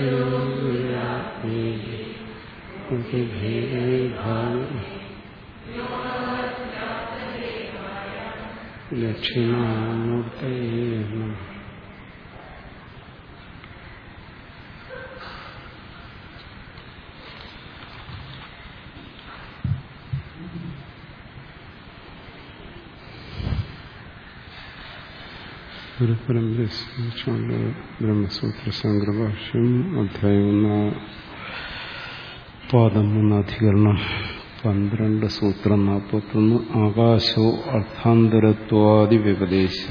ഈശ്വരാത്മേ ഭേദഭാവി ദക്ഷിണാമൂർത്തയേ നമഃ ഗുരുപരമ്പര സ്മരിച്ചുകൊണ്ട് ബ്രഹ്മസൂത്ര സംഗ്രഭാഷ്യം അധ്യായം ഒന്നാം പാദം മൂന്നാധികരണം പന്ത്രണ്ട് സൂത്രം നാൽപ്പത്തൊന്ന് ആകാശോ അർത്ഥാന്തരത്വാദി വ്യപദേശ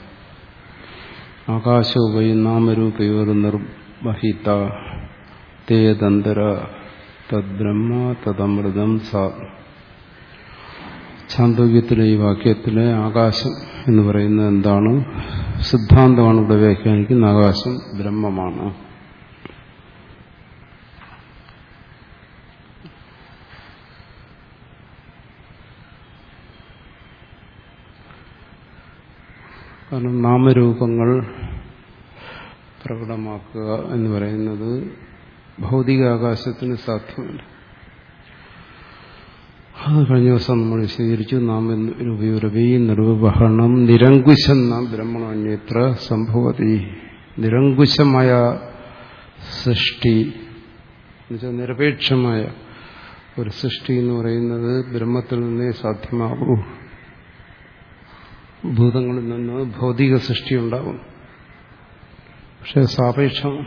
ആകാശോ വൈ നാമരൂപയോർ നിർവഹിത തേതന്തര തദ്ബ്രഹ്മ തദമൃതം സാ ചാന്തോക്യത്തിലെ ഈ വാക്യത്തിലെ ആകാശം എന്ന് പറയുന്നത് എന്താണ് സിദ്ധാന്തമാണ് ഇവിടെ വ്യാഖ്യാനിക്കുന്ന ആകാശം ബ്രഹ്മമാണ് കാരണം നാമരൂപങ്ങൾ പ്രകടമാക്കുക എന്ന് പറയുന്നത് ഭൗതിക ആകാശത്തിന് സാധ്യമല്ല അത് കഴിഞ്ഞ ദിവസം നമ്മൾ വിശദീകരിച്ചു നാം രൂപയുരവി നിർവഹണം നിരങ്കുശം നാം ബ്രഹ്മണം അന്യത്ര സംഭവതി നിരങ്കുശമായ സൃഷ്ടി എന്നുവെച്ചാൽ നിരപേക്ഷമായ ഒരു സൃഷ്ടി എന്ന് പറയുന്നത് ബ്രഹ്മത്തിൽ നിന്നേ സാധ്യമാകൂ ഭൂതങ്ങളിൽ നിന്ന് ഭൗതിക സൃഷ്ടി ഉണ്ടാകും പക്ഷെ സാപേക്ഷമാണ്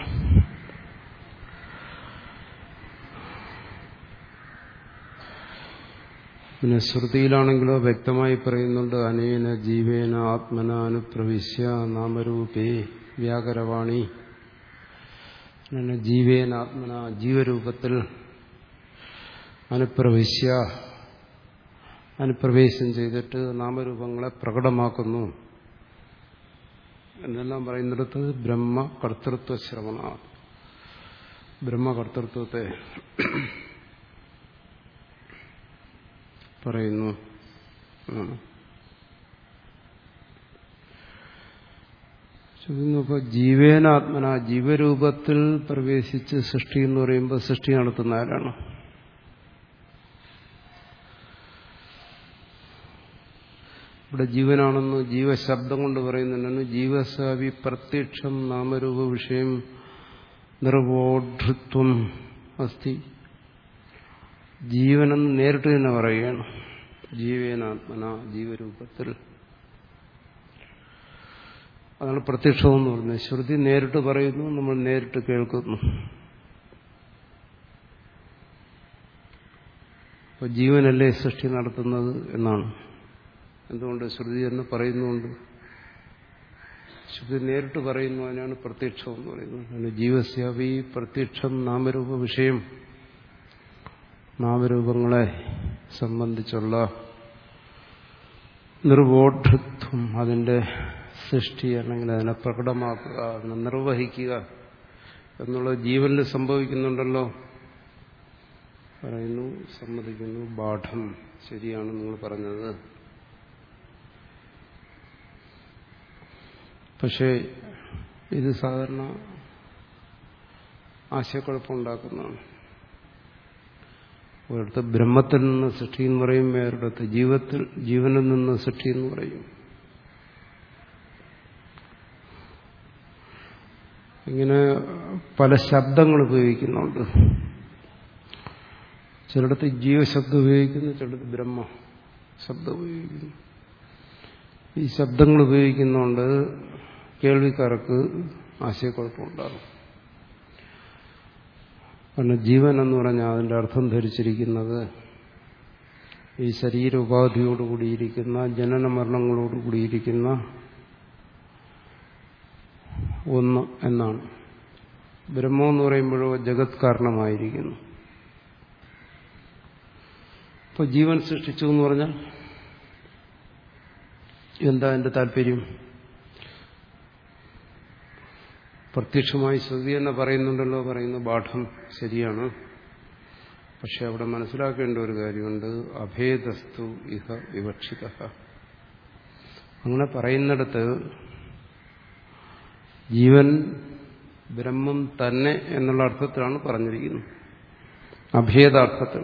പിന്നെ ശ്രുതിയിലാണെങ്കിലോ വ്യക്തമായി പറയുന്നുണ്ട് അനേന ജീവേന ആത്മന അനുപ്രവിശ്യ നാമരൂപേ വ്യാകരവാണി അങ്ങനെ ജീവേന ആത്മന ജീവരൂപത്തിൽ അനുപ്രവിശ്യ അനുപ്രവേശം ചെയ്തിട്ട് നാമരൂപങ്ങളെ പ്രകടമാക്കുന്നു എന്നെല്ലാം പറയുന്നിടത്ത് ബ്രഹ്മ കർത്തൃത്വ ശ്രവണ ബ്രഹ്മകർത്തൃത്വത്തെ പറയുന്നു ചോദിക്കുമ്പോൾ ജീവേനാത്മന ജീവരൂപത്തിൽ പ്രവേശിച്ച് സൃഷ്ടി എന്ന് പറയുമ്പോൾ സൃഷ്ടി നടത്തുന്ന ആരാണ് ഇവിടെ ജീവനാണെന്ന് ജീവശബ്ദം കൊണ്ട് പറയുന്നുണ്ടെന്ന് ജീവസാവി പ്രത്യക്ഷം നാമരൂപ വിഷയം നിർവോഢൃത്വം അസ്ഥി ജീവനെന്ന് നേരിട്ട് തന്നെ പറയുകയാണ് ജീവേനാത്മന ജീവരൂപത്തിൽ അതാണ് പ്രത്യക്ഷമെന്ന് പറയുന്നത് ശ്രുതി നേരിട്ട് പറയുന്നു നമ്മൾ നേരിട്ട് കേൾക്കുന്നു അപ്പോൾ ജീവനല്ലേ സൃഷ്ടി നടത്തുന്നത് എന്നാണ് എന്തുകൊണ്ട് ശ്രുതി എന്ന് പറയുന്നുണ്ട് ശ്രുതി നേരിട്ട് പറയുന്നു അതിനാണ് പ്രത്യക്ഷം എന്ന് പറയുന്നത് ജീവസ്യാവി പ്രത്യക്ഷം നാമരൂപ വിഷയം നാമരൂപങ്ങളെ സംബന്ധിച്ചുള്ള നിർവോഢത്വം അതിന്റെ സൃഷ്ടി അല്ലെങ്കിൽ അതിനെ പ്രകടമാക്കുക അതിനെ നിർവഹിക്കുക എന്നുള്ളത് ജീവനിൽ സംഭവിക്കുന്നുണ്ടല്ലോ പറയുന്നു സമ്മതിക്കുന്നു ബാഠം ശരിയാണ് നിങ്ങൾ പറഞ്ഞത് പക്ഷേ ഇത് സാധാരണ ആശയക്കുഴപ്പമുണ്ടാക്കുന്നതാണ് ഒരിടത്ത് ബ്രഹ്മത്തിൽ നിന്ന് സൃഷ്ടി എന്ന് പറയും വേറൊരിടത്ത് ജീവത്തിൽ ജീവനിൽ നിന്ന് സൃഷ്ടി എന്ന് പറയും ഇങ്ങനെ പല ശബ്ദങ്ങൾ ഉപയോഗിക്കുന്നുണ്ട് ചിലടത്ത് ജീവശബ്ദം ഉപയോഗിക്കുന്നു ചിലടത്ത് ബ്രഹ്മ ശബ്ദം ഉപയോഗിക്കുന്നു ഈ ശബ്ദങ്ങൾ ഉപയോഗിക്കുന്നതുകൊണ്ട് കേൾവിക്കാർക്ക് ആശയക്കുഴപ്പമുണ്ടാകും കാരണം ജീവൻ എന്ന് പറഞ്ഞാൽ അതിന്റെ അർത്ഥം ധരിച്ചിരിക്കുന്നത് ഈ ശരീരോപാധിയോടുകൂടിയിരിക്കുന്ന ജനന മരണങ്ങളോടുകൂടിയിരിക്കുന്ന ഒന്ന് എന്നാണ് ബ്രഹ്മം എന്ന് പറയുമ്പോഴോ ജഗത് കാരണമായിരിക്കുന്നു ഇപ്പൊ ജീവൻ സൃഷ്ടിച്ചു എന്ന് പറഞ്ഞാൽ എന്താ എന്റെ താല്പര്യം പ്രത്യക്ഷമായി ശ്രുതി എന്ന് പറയുന്നുണ്ടല്ലോ പറയുന്നു പാഠം ശരിയാണ് പക്ഷെ അവിടെ മനസ്സിലാക്കേണ്ട ഒരു കാര്യമുണ്ട് അഭേദസ്തു ഇഹ വിവക്ഷിത അങ്ങനെ പറയുന്നിടത്ത് ജീവൻ ബ്രഹ്മം തന്നെ എന്നുള്ള അർത്ഥത്തിലാണ് പറഞ്ഞിരിക്കുന്നത് അഭേദാർത്ഥത്തിൽ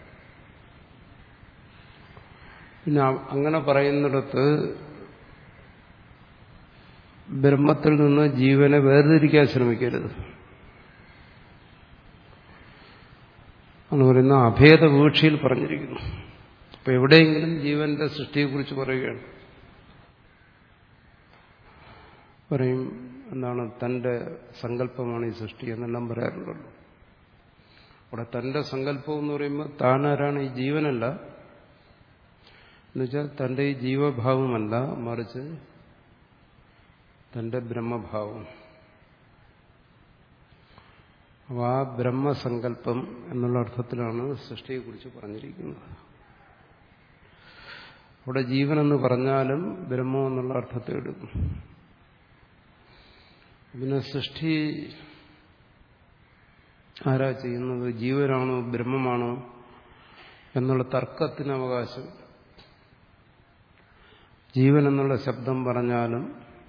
പിന്നെ അങ്ങനെ പറയുന്നിടത്ത് ബ്രഹ്മത്തിൽ നിന്ന് ജീവനെ വേർതിരിക്കാൻ ശ്രമിക്കരുത് എന്ന് പറയുന്ന അഭേദ വീഴ്ചയിൽ പറഞ്ഞിരിക്കുന്നു അപ്പൊ എവിടെയെങ്കിലും ജീവന്റെ സൃഷ്ടിയെക്കുറിച്ച് പറയുകയാണ് പറയും എന്താണ് തന്റെ സങ്കല്പമാണ് ഈ സൃഷ്ടി എന്നെല്ലാം പറയാറുണ്ടല്ലോ അവിടെ തന്റെ സങ്കല്പം എന്ന് പറയുമ്പോൾ താനാരാണ് ഈ ജീവനല്ല എന്നുവെച്ചാൽ തന്റെ ഈ ജീവഭാവമല്ല മറിച്ച് തന്റെ ബ്രഹ്മഭാവം അപ്പോൾ ആ ബ്രഹ്മസങ്കല്പം എന്നുള്ള അർത്ഥത്തിലാണ് സൃഷ്ടിയെക്കുറിച്ച് പറഞ്ഞിരിക്കുന്നത് അവിടെ ജീവൻ എന്ന് പറഞ്ഞാലും ബ്രഹ്മം എന്നുള്ള അർത്ഥത്തെ എടുക്കും പിന്നെ സൃഷ്ടി ആരാ ചെയ്യുന്നത് ജീവനാണോ ബ്രഹ്മമാണോ എന്നുള്ള തർക്കത്തിന് അവകാശം ജീവൻ എന്നുള്ള ശബ്ദം പറഞ്ഞാലും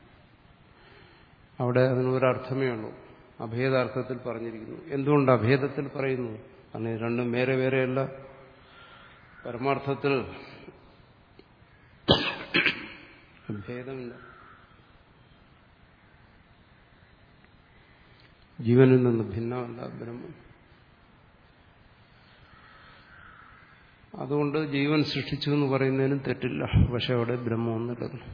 അവിടെ അതിനൊരർത്ഥമേ ഉള്ളൂ അഭേദാർത്ഥത്തിൽ പറഞ്ഞിരിക്കുന്നു എന്തുകൊണ്ട് അഭേദത്തിൽ പറയുന്നു കാരണം ഇത് രണ്ടും വേറെ വേറെയല്ല പരമാർത്ഥത്തിൽ ഭേദമില്ല ജീവനിൽ നിന്ന് ഭിന്നമല്ല ബ്രഹ്മം അതുകൊണ്ട് ജീവൻ സൃഷ്ടിച്ചു എന്ന് പറയുന്നതിനും തെറ്റില്ല പക്ഷെ അവിടെ ബ്രഹ്മം എന്നുള്ളത്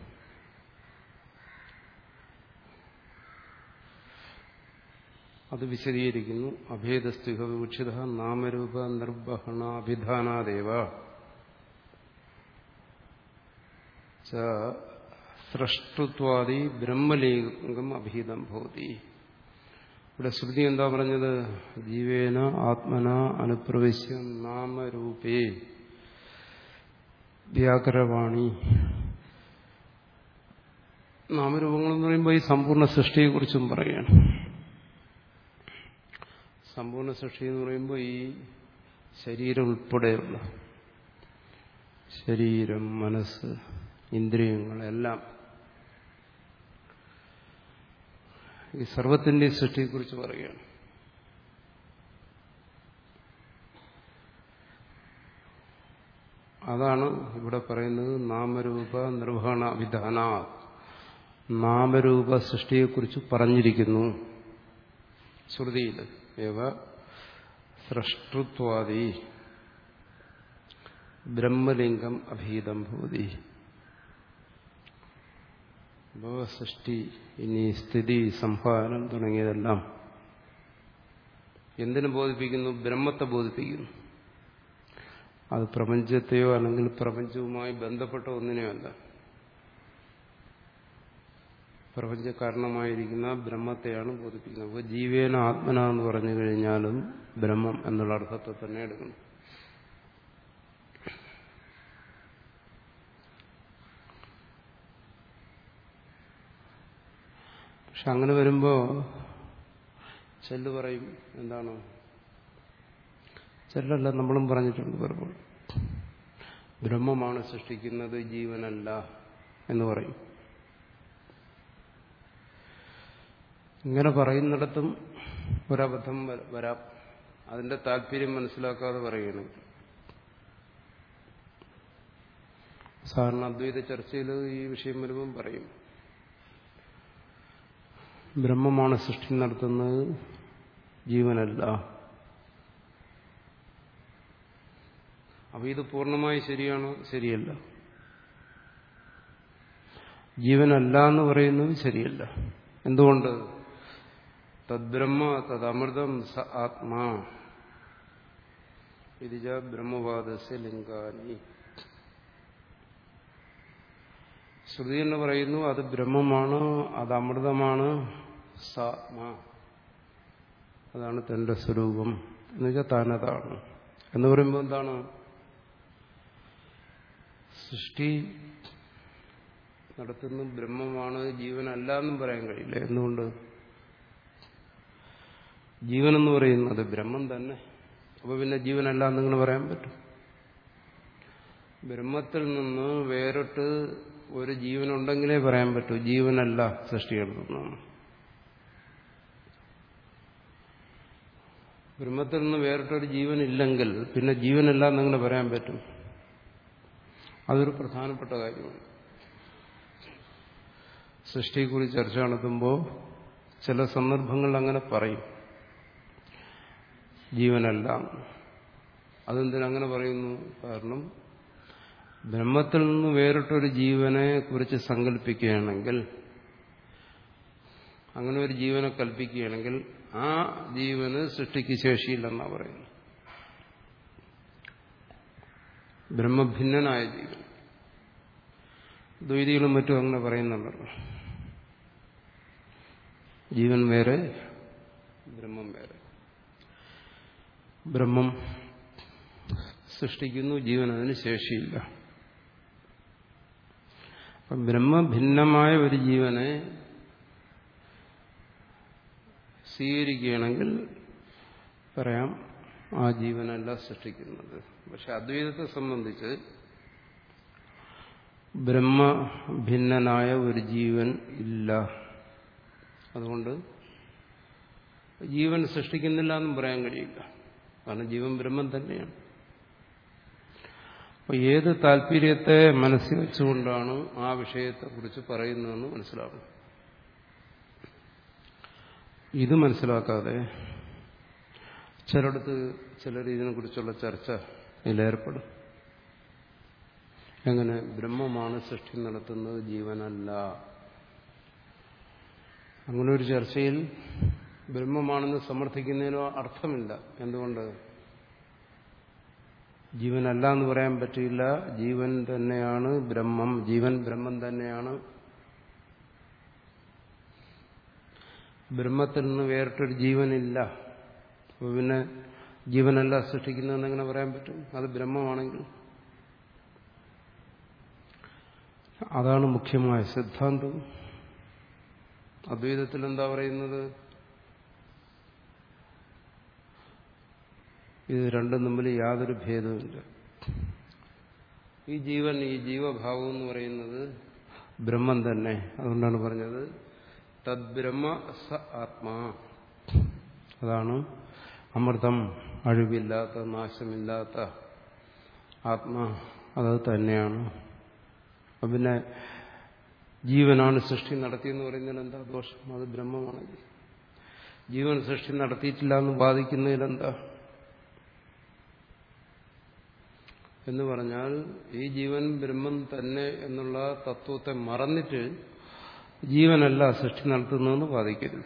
അത് വിശദീകരിക്കുന്നു അഭേദസ്തുഹ വിവക്ഷിത നാമരൂപ നിർവഹണാഭിധാനാദേവ സൃഷ്ടുത്വാദി ബ്രഹ്മലിംഗം അഭീതം ഭവതി ഇവിടെ ശ്രുതി എന്താ പറഞ്ഞത് ജീവേന ആത്മന അനുപ്രവേശ്യ നാമരൂപേ വ്യാകരവാണി നാമരൂപങ്ങൾ എന്ന് പറയുമ്പോൾ ഈ സമ്പൂർണ്ണ സൃഷ്ടിയെക്കുറിച്ചും പറയുകയാണ് സമ്പൂർണ്ണ സൃഷ്ടി എന്ന് പറയുമ്പോൾ ഈ ശരീരം ഉൾപ്പെടെയുള്ള ശരീരം മനസ്സ് ഇന്ദ്രിയങ്ങൾ എല്ലാം ഈ സർവത്തിന്റെ സൃഷ്ടിയെക്കുറിച്ച് പറയുകയാണ് അതാണ് ഇവിടെ പറയുന്നത് നാമരൂപ നിർവഹണ വിധാന നാമരൂപ സൃഷ്ടിയെക്കുറിച്ച് പറഞ്ഞിരിക്കുന്നു ശ്രുതിയിൽ ഏവ സൃഷ്ടൃത്വാദി ബ്രഹ്മലിംഗം അഭീതം ഭൂതി സൃഷ്ടി ഇനി സ്ഥിതി സംഹാരം തുടങ്ങിയതെല്ലാം എന്തിനു ബോധിപ്പിക്കുന്നു ബ്രഹ്മത്തെ ബോധിപ്പിക്കുന്നു അത് പ്രപഞ്ചത്തെയോ അല്ലെങ്കിൽ പ്രപഞ്ചവുമായി ബന്ധപ്പെട്ട ഒന്നിനെയോ അല്ല പ്രപഞ്ച കാരണമായിരിക്കുന്ന ബ്രഹ്മത്തെയാണ് ബോധിപ്പിക്കുന്നത് അപ്പോൾ ജീവേന ആത്മന എന്ന് പറഞ്ഞു കഴിഞ്ഞാലും ബ്രഹ്മം എന്നുള്ള അർത്ഥത്തെ തന്നെ എടുക്കണം പക്ഷെ അങ്ങനെ വരുമ്പോൾ ചെല്ല് പറയും എന്താണ് ചെല്ലല്ല നമ്മളും പറഞ്ഞിട്ടുണ്ട് പലപ്പോഴും ബ്രഹ്മമാണ് സൃഷ്ടിക്കുന്നത് ജീവനല്ല എന്ന് പറയും ഇങ്ങനെ പറയുന്നിടത്തും ഒരബദ്ധം വരാം അതിന്റെ താല്പര്യം മനസ്സിലാക്കാതെ പറയുകയാണെങ്കിൽ സാധാരണ അദ്വൈത ചർച്ചയിൽ ഈ വിഷയം വരുമ്പം പറയും ബ്രഹ്മമാണ് സൃഷ്ടി നടത്തുന്നത് ജീവനല്ല അപ്പൊ ഇത് പൂർണ്ണമായി ശരിയാണോ ശരിയല്ല ജീവനല്ല എന്ന് പറയുന്നത് ശരിയല്ല എന്തുകൊണ്ട് തദ്ബ്രഹ്മ തദമൃതം സ ആത്മാ ഇതിജ ബ്രഹ്മവാദസ്യ ലിംഗാനി ശ്രുതി എന്ന് പറയുന്നു അത് ബ്രഹ്മമാണ് അത് അമൃതമാണ് സാത്മാ അതാണ് തന്റെ സ്വരൂപം എന്നുവെച്ചാൽ താനതാണ് എന്ന് പറയുമ്പോൾ എന്താണ് സൃഷ്ടി നടത്തുന്ന ബ്രഹ്മമാണ് ജീവനല്ല എന്നും പറയാൻ കഴിയില്ല എന്തുകൊണ്ട് ജീവനെന്ന് പറയുന്നത് ബ്രഹ്മം തന്നെ അപ്പൊ പിന്നെ ജീവനല്ല എന്നിങ്ങനെ പറയാൻ പറ്റും ബ്രഹ്മത്തിൽ നിന്ന് വേറിട്ട് ഒരു ജീവനുണ്ടെങ്കിലേ പറയാൻ പറ്റൂ ജീവനല്ല സൃഷ്ടി നടത്തുന്നതാണ് ബ്രഹ്മത്തിൽ നിന്ന് വേറിട്ടൊരു ജീവനില്ലെങ്കിൽ പിന്നെ ജീവനല്ല എന്നെങ്ങനെ പറയാൻ പറ്റും അതൊരു പ്രധാനപ്പെട്ട കാര്യമാണ് സൃഷ്ടിയെക്കുറിച്ച് ചർച്ച നടത്തുമ്പോൾ ചില സന്ദർഭങ്ങളിൽ അങ്ങനെ പറയും ജീവനല്ല അതെന്തിനങ്ങനെ പറയുന്നു കാരണം ബ്രഹ്മത്തിൽ നിന്ന് വേറിട്ടൊരു ജീവനെ കുറിച്ച് സങ്കല്പിക്കുകയാണെങ്കിൽ അങ്ങനെ ഒരു ജീവനെ കൽപ്പിക്കുകയാണെങ്കിൽ ആ ജീവന് സൃഷ്ടിക്ക് ശേഷിയില്ലെന്നാണ് പറയുന്നത് ബ്രഹ്മഭിന്നനായ ജീവൻ ദ്വൈതികളും മറ്റും അങ്ങനെ പറയുന്നുണ്ടല്ലോ ജീവൻ വേറെ ബ്രഹ്മം വേറെ ബ്രഹ്മം സൃഷ്ടിക്കുന്നു ജീവൻ അതിന് ശേഷിയില്ല അപ്പം ബ്രഹ്മഭിന്നമായ ഒരു ജീവനെ സ്വീകരിക്കുകയാണെങ്കിൽ പറയാം ആ ജീവനല്ല സൃഷ്ടിക്കുന്നത് പക്ഷെ അദ്വൈതത്തെ സംബന്ധിച്ച് ബ്രഹ്മഭിന്നനായ ഒരു ജീവൻ ഇല്ല അതുകൊണ്ട് ജീവൻ സൃഷ്ടിക്കുന്നില്ല എന്നും പറയാൻ കഴിയില്ല കാരണം ജീവൻ ബ്രഹ്മം തന്നെയാണ് അപ്പൊ ഏത് താല്പര്യത്തെ മനസ്സിൽ വെച്ചുകൊണ്ടാണ് ആ വിഷയത്തെക്കുറിച്ച് പറയുന്നതെന്ന് മനസ്സിലാവും ഇത് മനസ്സിലാക്കാതെ ചിലടത്ത് ചിലർ ഇതിനെക്കുറിച്ചുള്ള ചർച്ച ഇതിലേർപ്പെടും എങ്ങനെ ബ്രഹ്മമാണ് സൃഷ്ടി നടത്തുന്നത് ജീവനല്ല അങ്ങനെ ഒരു ചർച്ചയിൽ ബ്രഹ്മമാണെന്ന് സമർത്ഥിക്കുന്നതിനോ അർത്ഥമില്ല എന്തുകൊണ്ട് ജീവനല്ല എന്ന് പറയാൻ പറ്റില്ല ജീവൻ തന്നെയാണ് ബ്രഹ്മം ജീവൻ ബ്രഹ്മം തന്നെയാണ് ബ്രഹ്മത്തിൽ നിന്ന് വേറിട്ടൊരു ജീവനില്ല അപ്പോൾ പിന്നെ ജീവനല്ല സൃഷ്ടിക്കുന്നതെന്ന് എങ്ങനെ പറയാൻ പറ്റും അത് ബ്രഹ്മമാണെങ്കിൽ അതാണ് മുഖ്യമായ സിദ്ധാന്തം അദ്വൈതത്തിൽ എന്താ പറയുന്നത് ഇത് രണ്ടും തമ്മിൽ യാതൊരു ഭേദവുമില്ല ഈ ജീവൻ ഈ ജീവഭാവം എന്ന് പറയുന്നത് ബ്രഹ്മം തന്നെ അതുകൊണ്ടാണ് പറഞ്ഞത് തദ്ബ്രഹ്മ സ ആത്മാ അതാണ് അമൃതം അഴിവില്ലാത്ത നാശമില്ലാത്ത ആത്മാ അത് തന്നെയാണ് അപ്പം പിന്നെ ജീവനാണ് സൃഷ്ടി നടത്തിയെന്ന് പറയുന്നതിൽ എന്താ ദോഷം അത് ബ്രഹ്മമാണെങ്കിൽ ജീവൻ സൃഷ്ടി നടത്തിയിട്ടില്ല എന്ന് ബാധിക്കുന്നതിലെന്താ എന്ന് പറഞ്ഞാൽ ഈ ജീവൻ ബ്രഹ്മം തന്നെ എന്നുള്ള തത്വത്തെ മറന്നിട്ട് ജീവനല്ല സൃഷ്ടി നടത്തുന്നതെന്ന് ബാധിക്കരുത്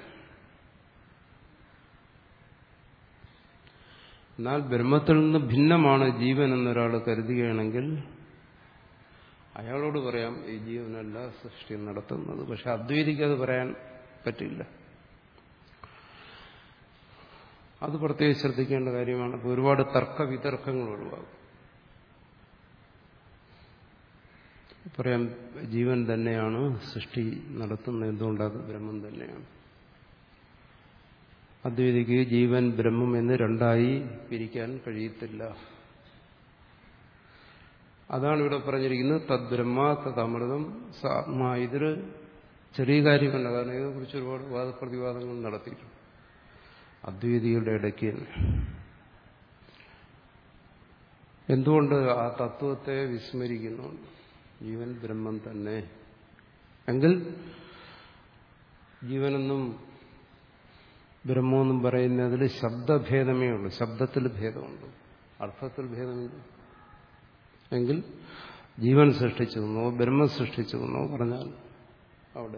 എന്നാൽ ബ്രഹ്മത്തിൽ നിന്ന് ഭിന്നമാണ് ജീവൻ എന്നൊരാൾ കരുതുകയാണെങ്കിൽ അയാളോട് പറയാം ഈ ജീവനല്ല സൃഷ്ടി നടത്തുന്നത് പക്ഷെ അദ്വൈതിക്ക് അത് പറയാൻ പറ്റില്ല അത് പ്രത്യേകം ശ്രദ്ധിക്കേണ്ട കാര്യമാണ് ഇപ്പോൾ ഒരുപാട് തർക്ക വിതർക്കങ്ങൾ ഒഴിവാകും പറയാം ജീവൻ തന്നെയാണ് സൃഷ്ടി നടത്തുന്നത് എന്തുകൊണ്ടത് ബ്രഹ്മം തന്നെയാണ് അദ്വൈതിക്ക് ജീവൻ ബ്രഹ്മം എന്ന് രണ്ടായി പിരിക്കാൻ കഴിയത്തില്ല അതാണ് ഇവിടെ പറഞ്ഞിരിക്കുന്നത് തദ്ബ്രഹ്മ തദമൃതം സാത്മാ ഇതൊരു ചെറിയ കാര്യമല്ല കാരണം ഇതിനെക്കുറിച്ച് ഒരുപാട് വാദപ്രതിവാദങ്ങൾ നടത്തിയിട്ടുണ്ട് അദ്വൈതികളുടെ ഇടയ്ക്ക് എന്തുകൊണ്ട് ആ തത്വത്തെ വിസ്മരിക്കുന്നുണ്ട് ജീവൻ ബ്രഹ്മം തന്നെ എങ്കിൽ ജീവനെന്നും ബ്രഹ്മമെന്നും പറയുന്നതിൽ ശബ്ദഭേദമേ ഉള്ളൂ ശബ്ദത്തിൽ ഭേദമുണ്ട് അർത്ഥത്തിൽ ഭേദമില്ല എങ്കിൽ ജീവൻ സൃഷ്ടിച്ചു എന്നോ ബ്രഹ്മം സൃഷ്ടിച്ചു എന്നോ പറഞ്ഞാൽ അവിടെ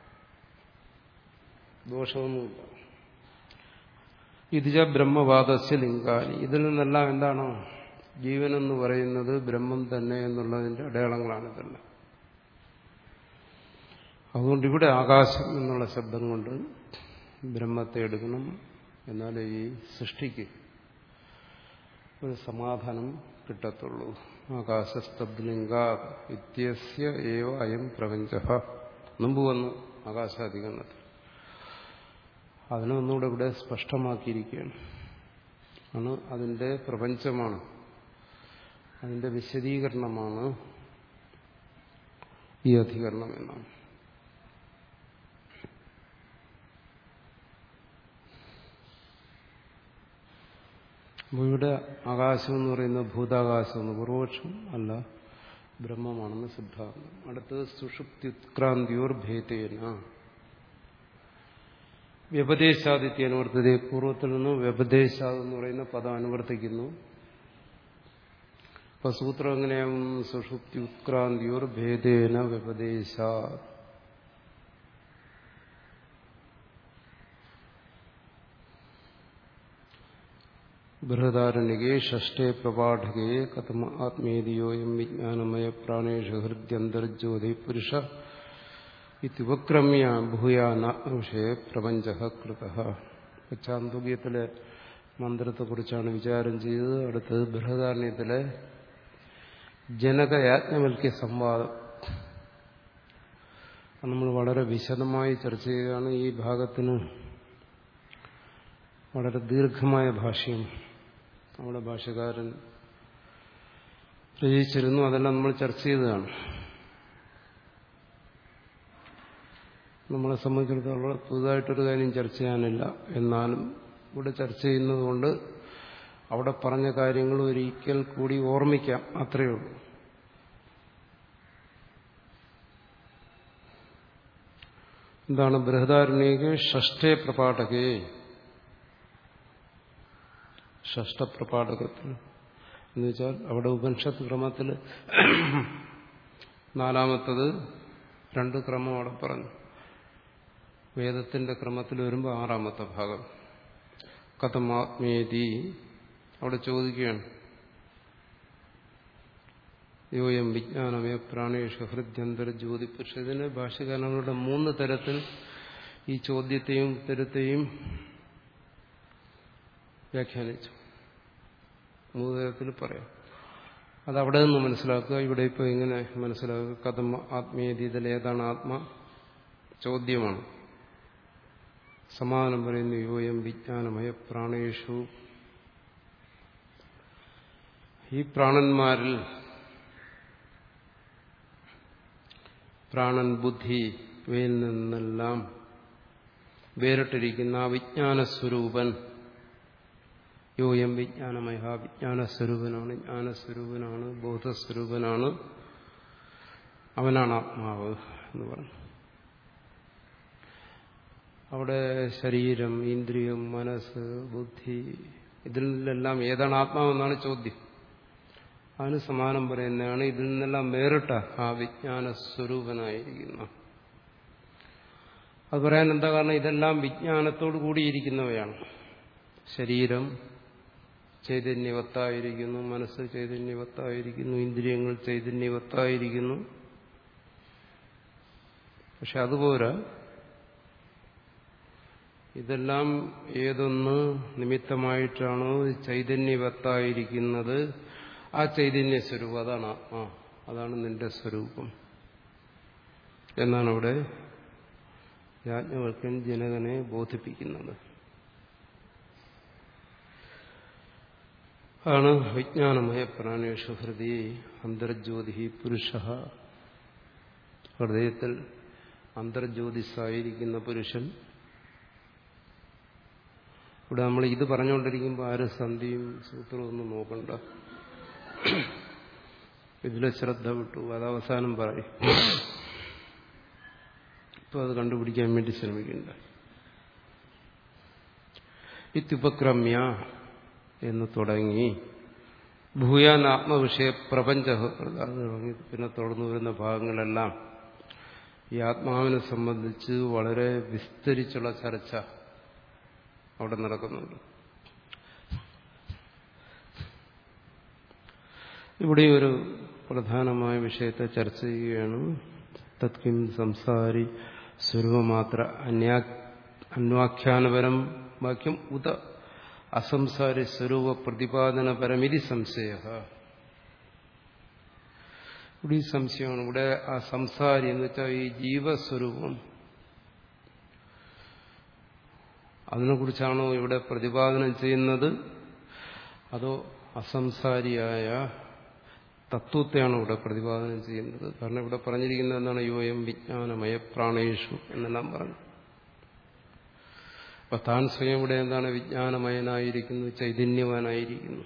ദോഷമൊന്നുമില്ല ഇതിജ ബ്രഹ്മവാദസ്യ ലിംഗാനി ഇതിൽ നിന്നെല്ലാം എന്താണോ ജീവനെന്ന് പറയുന്നത് ബ്രഹ്മം തന്നെ എന്നുള്ളതിന്റെ അടയാളങ്ങളാണ് ഇതെല്ലാം അതുകൊണ്ട് ഇവിടെ ആകാശം എന്നുള്ള ശബ്ദം കൊണ്ട് ബ്രഹ്മത്തെ എടുക്കണം എന്നാൽ ഈ സൃഷ്ടിക്ക് ഒരു സമാധാനം കിട്ടത്തുള്ളൂ ആകാശസ്തബ്ലിംഗ ഇത്യസ്യ ഏവ അയം പ്രപഞ്ച മുമ്പ് വന്നു ആകാശാധികരണത്തിൽ അതിനൊന്നുകൂടെ ഇവിടെ സ്പഷ്ടമാക്കിയിരിക്കുകയാണ് ആണ് അതിന്റെ പ്രപഞ്ചമാണ് അതിന്റെ വിശദീകരണമാണ് ഈ അധികരണം എന്നാണ് അപ്പോൾ ഇവിടെ ആകാശം എന്ന് പറയുന്നത് ഭൂതാകാശം എന്ന് പൂർവപക്ഷം അല്ല ബ്രഹ്മമാണെന്ന് സിദ്ധാന്തം അടുത്തത് സുഷുപ്തിക്രാന്തിയോർ ഭേദേന വ്യപദേശാദിത്യ അനുവർത്തത പൂർവ്വത്തിൽ നിന്ന് വ്യപദേശാദ് എന്ന് പറയുന്ന പദം അനുവർത്തിക്കുന്നു അപ്പൊ സൂത്രം എങ്ങനെയാവും സുഷുപ്തി ഉത്ക്രാന്തിയോർ ഭേദേന വ്യപദേശ ബൃഹദാരണ്യകേ ഷഷ്ടേ പ്രപാഠകേ കഥമ ആത്മേതിയോയം വിജ്ഞാനമയ പ്രാണേഷു ഹൃദ്യന്തർജ്യോതി പുരുഷ ഇത്യുപക്രമ്യ ഭൂയാനാത്മവിഷയ പ്രപഞ്ച കൃത ചാന്തോഗ്യത്തിലെ മന്ത്രത്തെക്കുറിച്ചാണ് വിചാരം ചെയ്തത് അടുത്തത് ബൃഹദാരണ്യത്തിലെ ജനകയാജ്ഞവൽക്യ സംവാദം നമ്മൾ വളരെ വിശദമായി ചർച്ച ചെയ്യുകയാണ് ഈ ഭാഗത്തിന് വളരെ ദീർഘമായ ഭാഷ്യം നമ്മുടെ ഭാഷകാരൻ രചിച്ചിരുന്നു അതെല്ലാം നമ്മൾ ചർച്ച ചെയ്തതാണ് നമ്മളെ സംബന്ധിച്ചിടത്തോളം പുതുതായിട്ടൊരു കാര്യം ചർച്ച ചെയ്യാനില്ല എന്നാലും ഇവിടെ ചർച്ച ചെയ്യുന്നതുകൊണ്ട് അവിടെ പറഞ്ഞ കാര്യങ്ങൾ ഒരിക്കൽ കൂടി ഓർമ്മിക്കാം അത്രയേ ഉള്ളൂ എന്താണ് ബൃഹദാരണ്യക്ക് ഷഷ്ടേ പ്രപാഠകേ ഷഷ്ടപ്രപാഠകത്തിൽ എന്ന് വെച്ചാൽ അവിടെ ഉപനിഷത്ത് ക്രമത്തിൽ നാലാമത്തത് രണ്ട് ക്രമം അവിടെ പറഞ്ഞു വേദത്തിന്റെ ക്രമത്തിൽ വരുമ്പോൾ ആറാമത്തെ ഭാഗം കഥമാത്മേതി അവിടെ ചോദിക്കുകയാണ് യോയം വിജ്ഞാനമേ പ്രാണേഷ ഹൃദ്യന്തര ജ്യോതിപുരുഷ ഇതിന് ഭാഷകാരങ്ങളുടെ മൂന്ന് തരത്തിൽ ഈ ചോദ്യത്തെയും ഉത്തരത്തെയും വ്യാഖ്യാനിച്ചു മൂന്ന് തരത്തിൽ പറയാം അതവിടെ നിന്ന് മനസ്സിലാക്കുക ഇവിടെ ഇപ്പോൾ ഇങ്ങനെ മനസ്സിലാക്കുക കഥം ആത്മീയതീതൽ ഏതാണ് ആത്മ ചോദ്യമാണ് സമാധാനം പറയുന്നു യോയം വിജ്ഞാനമയ പ്രാണേഷു ഈ പ്രാണന്മാരിൽ പ്രാണൻ ബുദ്ധി ഇവയിൽ നിന്നെല്ലാം വേറിട്ടിരിക്കുന്ന ആ വിജ്ഞാനസ്വരൂപൻ യോയം വിജ്ഞാനമയ വിജ്ഞാനസ്വരൂപനാണ് ജ്ഞാനസ്വരൂപനാണ് ബോധസ്വരൂപനാണ് അവനാണ് ആത്മാവ് എന്ന് പറഞ്ഞു അവിടെ ശരീരം ഇന്ദ്രിയം മനസ്സ് ബുദ്ധി ഇതിൽ നിന്നെല്ലാം ഏതാണ് ആത്മാവെന്നാണ് ചോദ്യം അതിന് സമാനം പറയുന്നതാണ് ഇതിൽ നിന്നെല്ലാം വേറിട്ട ആ വിജ്ഞാന സ്വരൂപനായിരിക്കുന്ന അത് പറയാൻ എന്താ കാരണം ഇതെല്ലാം വിജ്ഞാനത്തോടു കൂടിയിരിക്കുന്നവയാണ് ശരീരം ചൈതന്യവത്തായിരിക്കുന്നു മനസ്സ് ചൈതന്യവത്തായിരിക്കുന്നു ഇന്ദ്രിയങ്ങൾ ചൈതന്യവത്തായിരിക്കുന്നു പക്ഷെ അതുപോലെ ഇതെല്ലാം ഏതൊന്ന് നിമിത്തമായിട്ടാണോ ചൈതന്യവത്തായിരിക്കുന്നത് ആ ചൈതന്യ സ്വരൂപം അതാണ് ആത്മാ അതാണ് നിന്റെ സ്വരൂപം എന്നാണ് അവിടെ യാജ്ഞവൽക്കൻ ജനകനെ ബോധിപ്പിക്കുന്നത് ആണ് വിജ്ഞാനമയ പ്രാണേഷു ഹൃദി അന്തർജ്യോതി പുരുഷ ഹൃദയത്തിൽ അന്തർജ്യോതിസായിരിക്കുന്ന പുരുഷൻ ഇവിടെ നമ്മൾ ഇത് പറഞ്ഞുകൊണ്ടിരിക്കുമ്പോൾ ആരും സന്ധിയും സൂത്രവും ഒന്നും നോക്കണ്ട ഇതിലെ ശ്രദ്ധ വിട്ടു അത് അവസാനം പറയും ഇപ്പൊ അത് കണ്ടുപിടിക്കാൻ വേണ്ടി ശ്രമിക്കണ്ട ഇത്യുപക്രമ്യ എന്ന് തുടങ്ങി ഭൂയാൻ ആത്മവിഷയ പ്രപഞ്ച അത് തുടങ്ങി പിന്നെ തുടർന്നു വരുന്ന ഭാഗങ്ങളെല്ലാം ഈ ആത്മാവിനെ സംബന്ധിച്ച് വളരെ വിസ്തരിച്ചുള്ള ചർച്ച അവിടെ നടക്കുന്നുണ്ട് ഇവിടെ ഒരു പ്രധാനമായ വിഷയത്തെ ചർച്ച ചെയ്യുകയാണ് തത്കിം സംസാരി സ്വരൂപമാത്ര അന്യാ അന്വാഖ്യാനപരം വാക്യം ഉത അസംസാരി സ്വരൂപ പ്രതിപാദനപരമിതി സംശയ ഇവിടെ ഈ സംശയമാണ് ഇവിടെ ആ സംസാരി എന്ന് വെച്ചാൽ ഈ ജീവസ്വരൂപം അതിനെക്കുറിച്ചാണോ ഇവിടെ പ്രതിപാദനം ചെയ്യുന്നത് അതോ അസംസാരിയായ തത്വത്തെയാണ് ഇവിടെ പ്രതിപാദനം ചെയ്യുന്നത് കാരണം ഇവിടെ പറഞ്ഞിരിക്കുന്നത് എന്താണ് യോയം വിജ്ഞാനമയ പ്രാണേഷു എന്നെല്ലാം പറഞ്ഞു അപ്പൊ താൻ സ്വയം ഇവിടെ എന്താണ് വിജ്ഞാനമയനായിരിക്കുന്നു ചൈതന്യവാനായിരിക്കുന്നു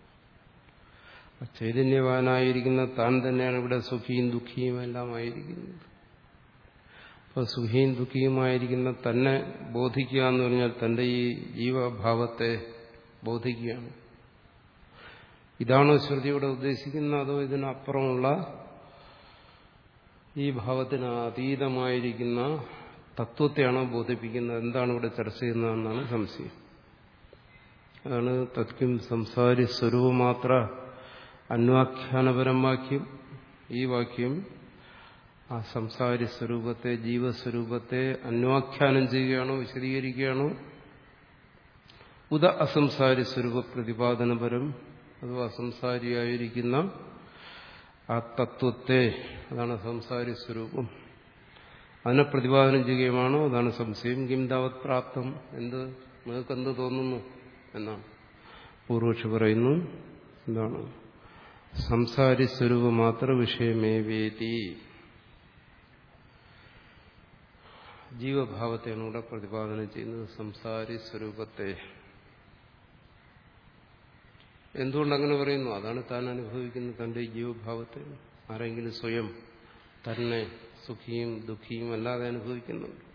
ചൈതന്യവാനായിരിക്കുന്ന താൻ തന്നെയാണ് ഇവിടെ സുഖിയും ദുഃഖിയും എല്ലാം ആയിരിക്കുന്നത് അപ്പൊ സുഖിയും ദുഃഖിയുമായിരിക്കുന്ന തന്നെ ബോധിക്കുക എന്ന് പറഞ്ഞാൽ തന്റെ ഈ ജീവഭാവത്തെ ബോധിക്കുകയാണ് ഇതാണോ ശ്രുതിയുടെ ഉദ്ദേശിക്കുന്നത് അതോ ഇതിനപ്പുറമുള്ള ഈ ഭാവത്തിന് അതീതമായിരിക്കുന്ന തത്വത്തെയാണോ ബോധിപ്പിക്കുന്നത് എന്താണ് ഇവിടെ ചർച്ച ചെയ്യുന്നതെന്നാണ് സംശയം അതാണ് തത്വം സംസാരി സ്വരൂപമാത്ര അന്വാഖ്യാനപരം വാക്യം ഈ വാക്യം ആ സംസാരി സ്വരൂപത്തെ ജീവസ്വരൂപത്തെ അന്വാഖ്യാനം ചെയ്യുകയാണോ വിശദീകരിക്കുകയാണോ ഉദ അസംസാരി സ്വരൂപ പ്രതിപാദനപരം അഥവാ അസംസാരിയായിരിക്കുന്ന ആ തത്വത്തെ അതാണ് സംസാരി സ്വരൂപം അതിനെ പ്രതിപാദനം ചെയ്യുകയുമാണോ അതാണ് സംശയം കിം താവത് പ്രാപ്തം എന്ത് നിങ്ങൾക്ക് എന്ത് തോന്നുന്നു എന്നാണ് പൂർവക്ഷി പറയുന്നു എന്താണ് സംസാരി സ്വരൂപം മാത്ര വിഷയമേ വേദി ജീവഭാവത്തെയാണ് ഇവിടെ പ്രതിപാദനം ചെയ്യുന്നത് സംസാരി സ്വരൂപത്തെ എന്തുകൊണ്ട് അങ്ങനെ പറയുന്നു അതാണ് താൻ അനുഭവിക്കുന്നത് തന്റെ ജീവഭാവത്തെ ആരെങ്കിലും സ്വയം തന്നെ സുഖിയും ദുഃഖിയും അല്ലാതെ അനുഭവിക്കുന്നുണ്ട്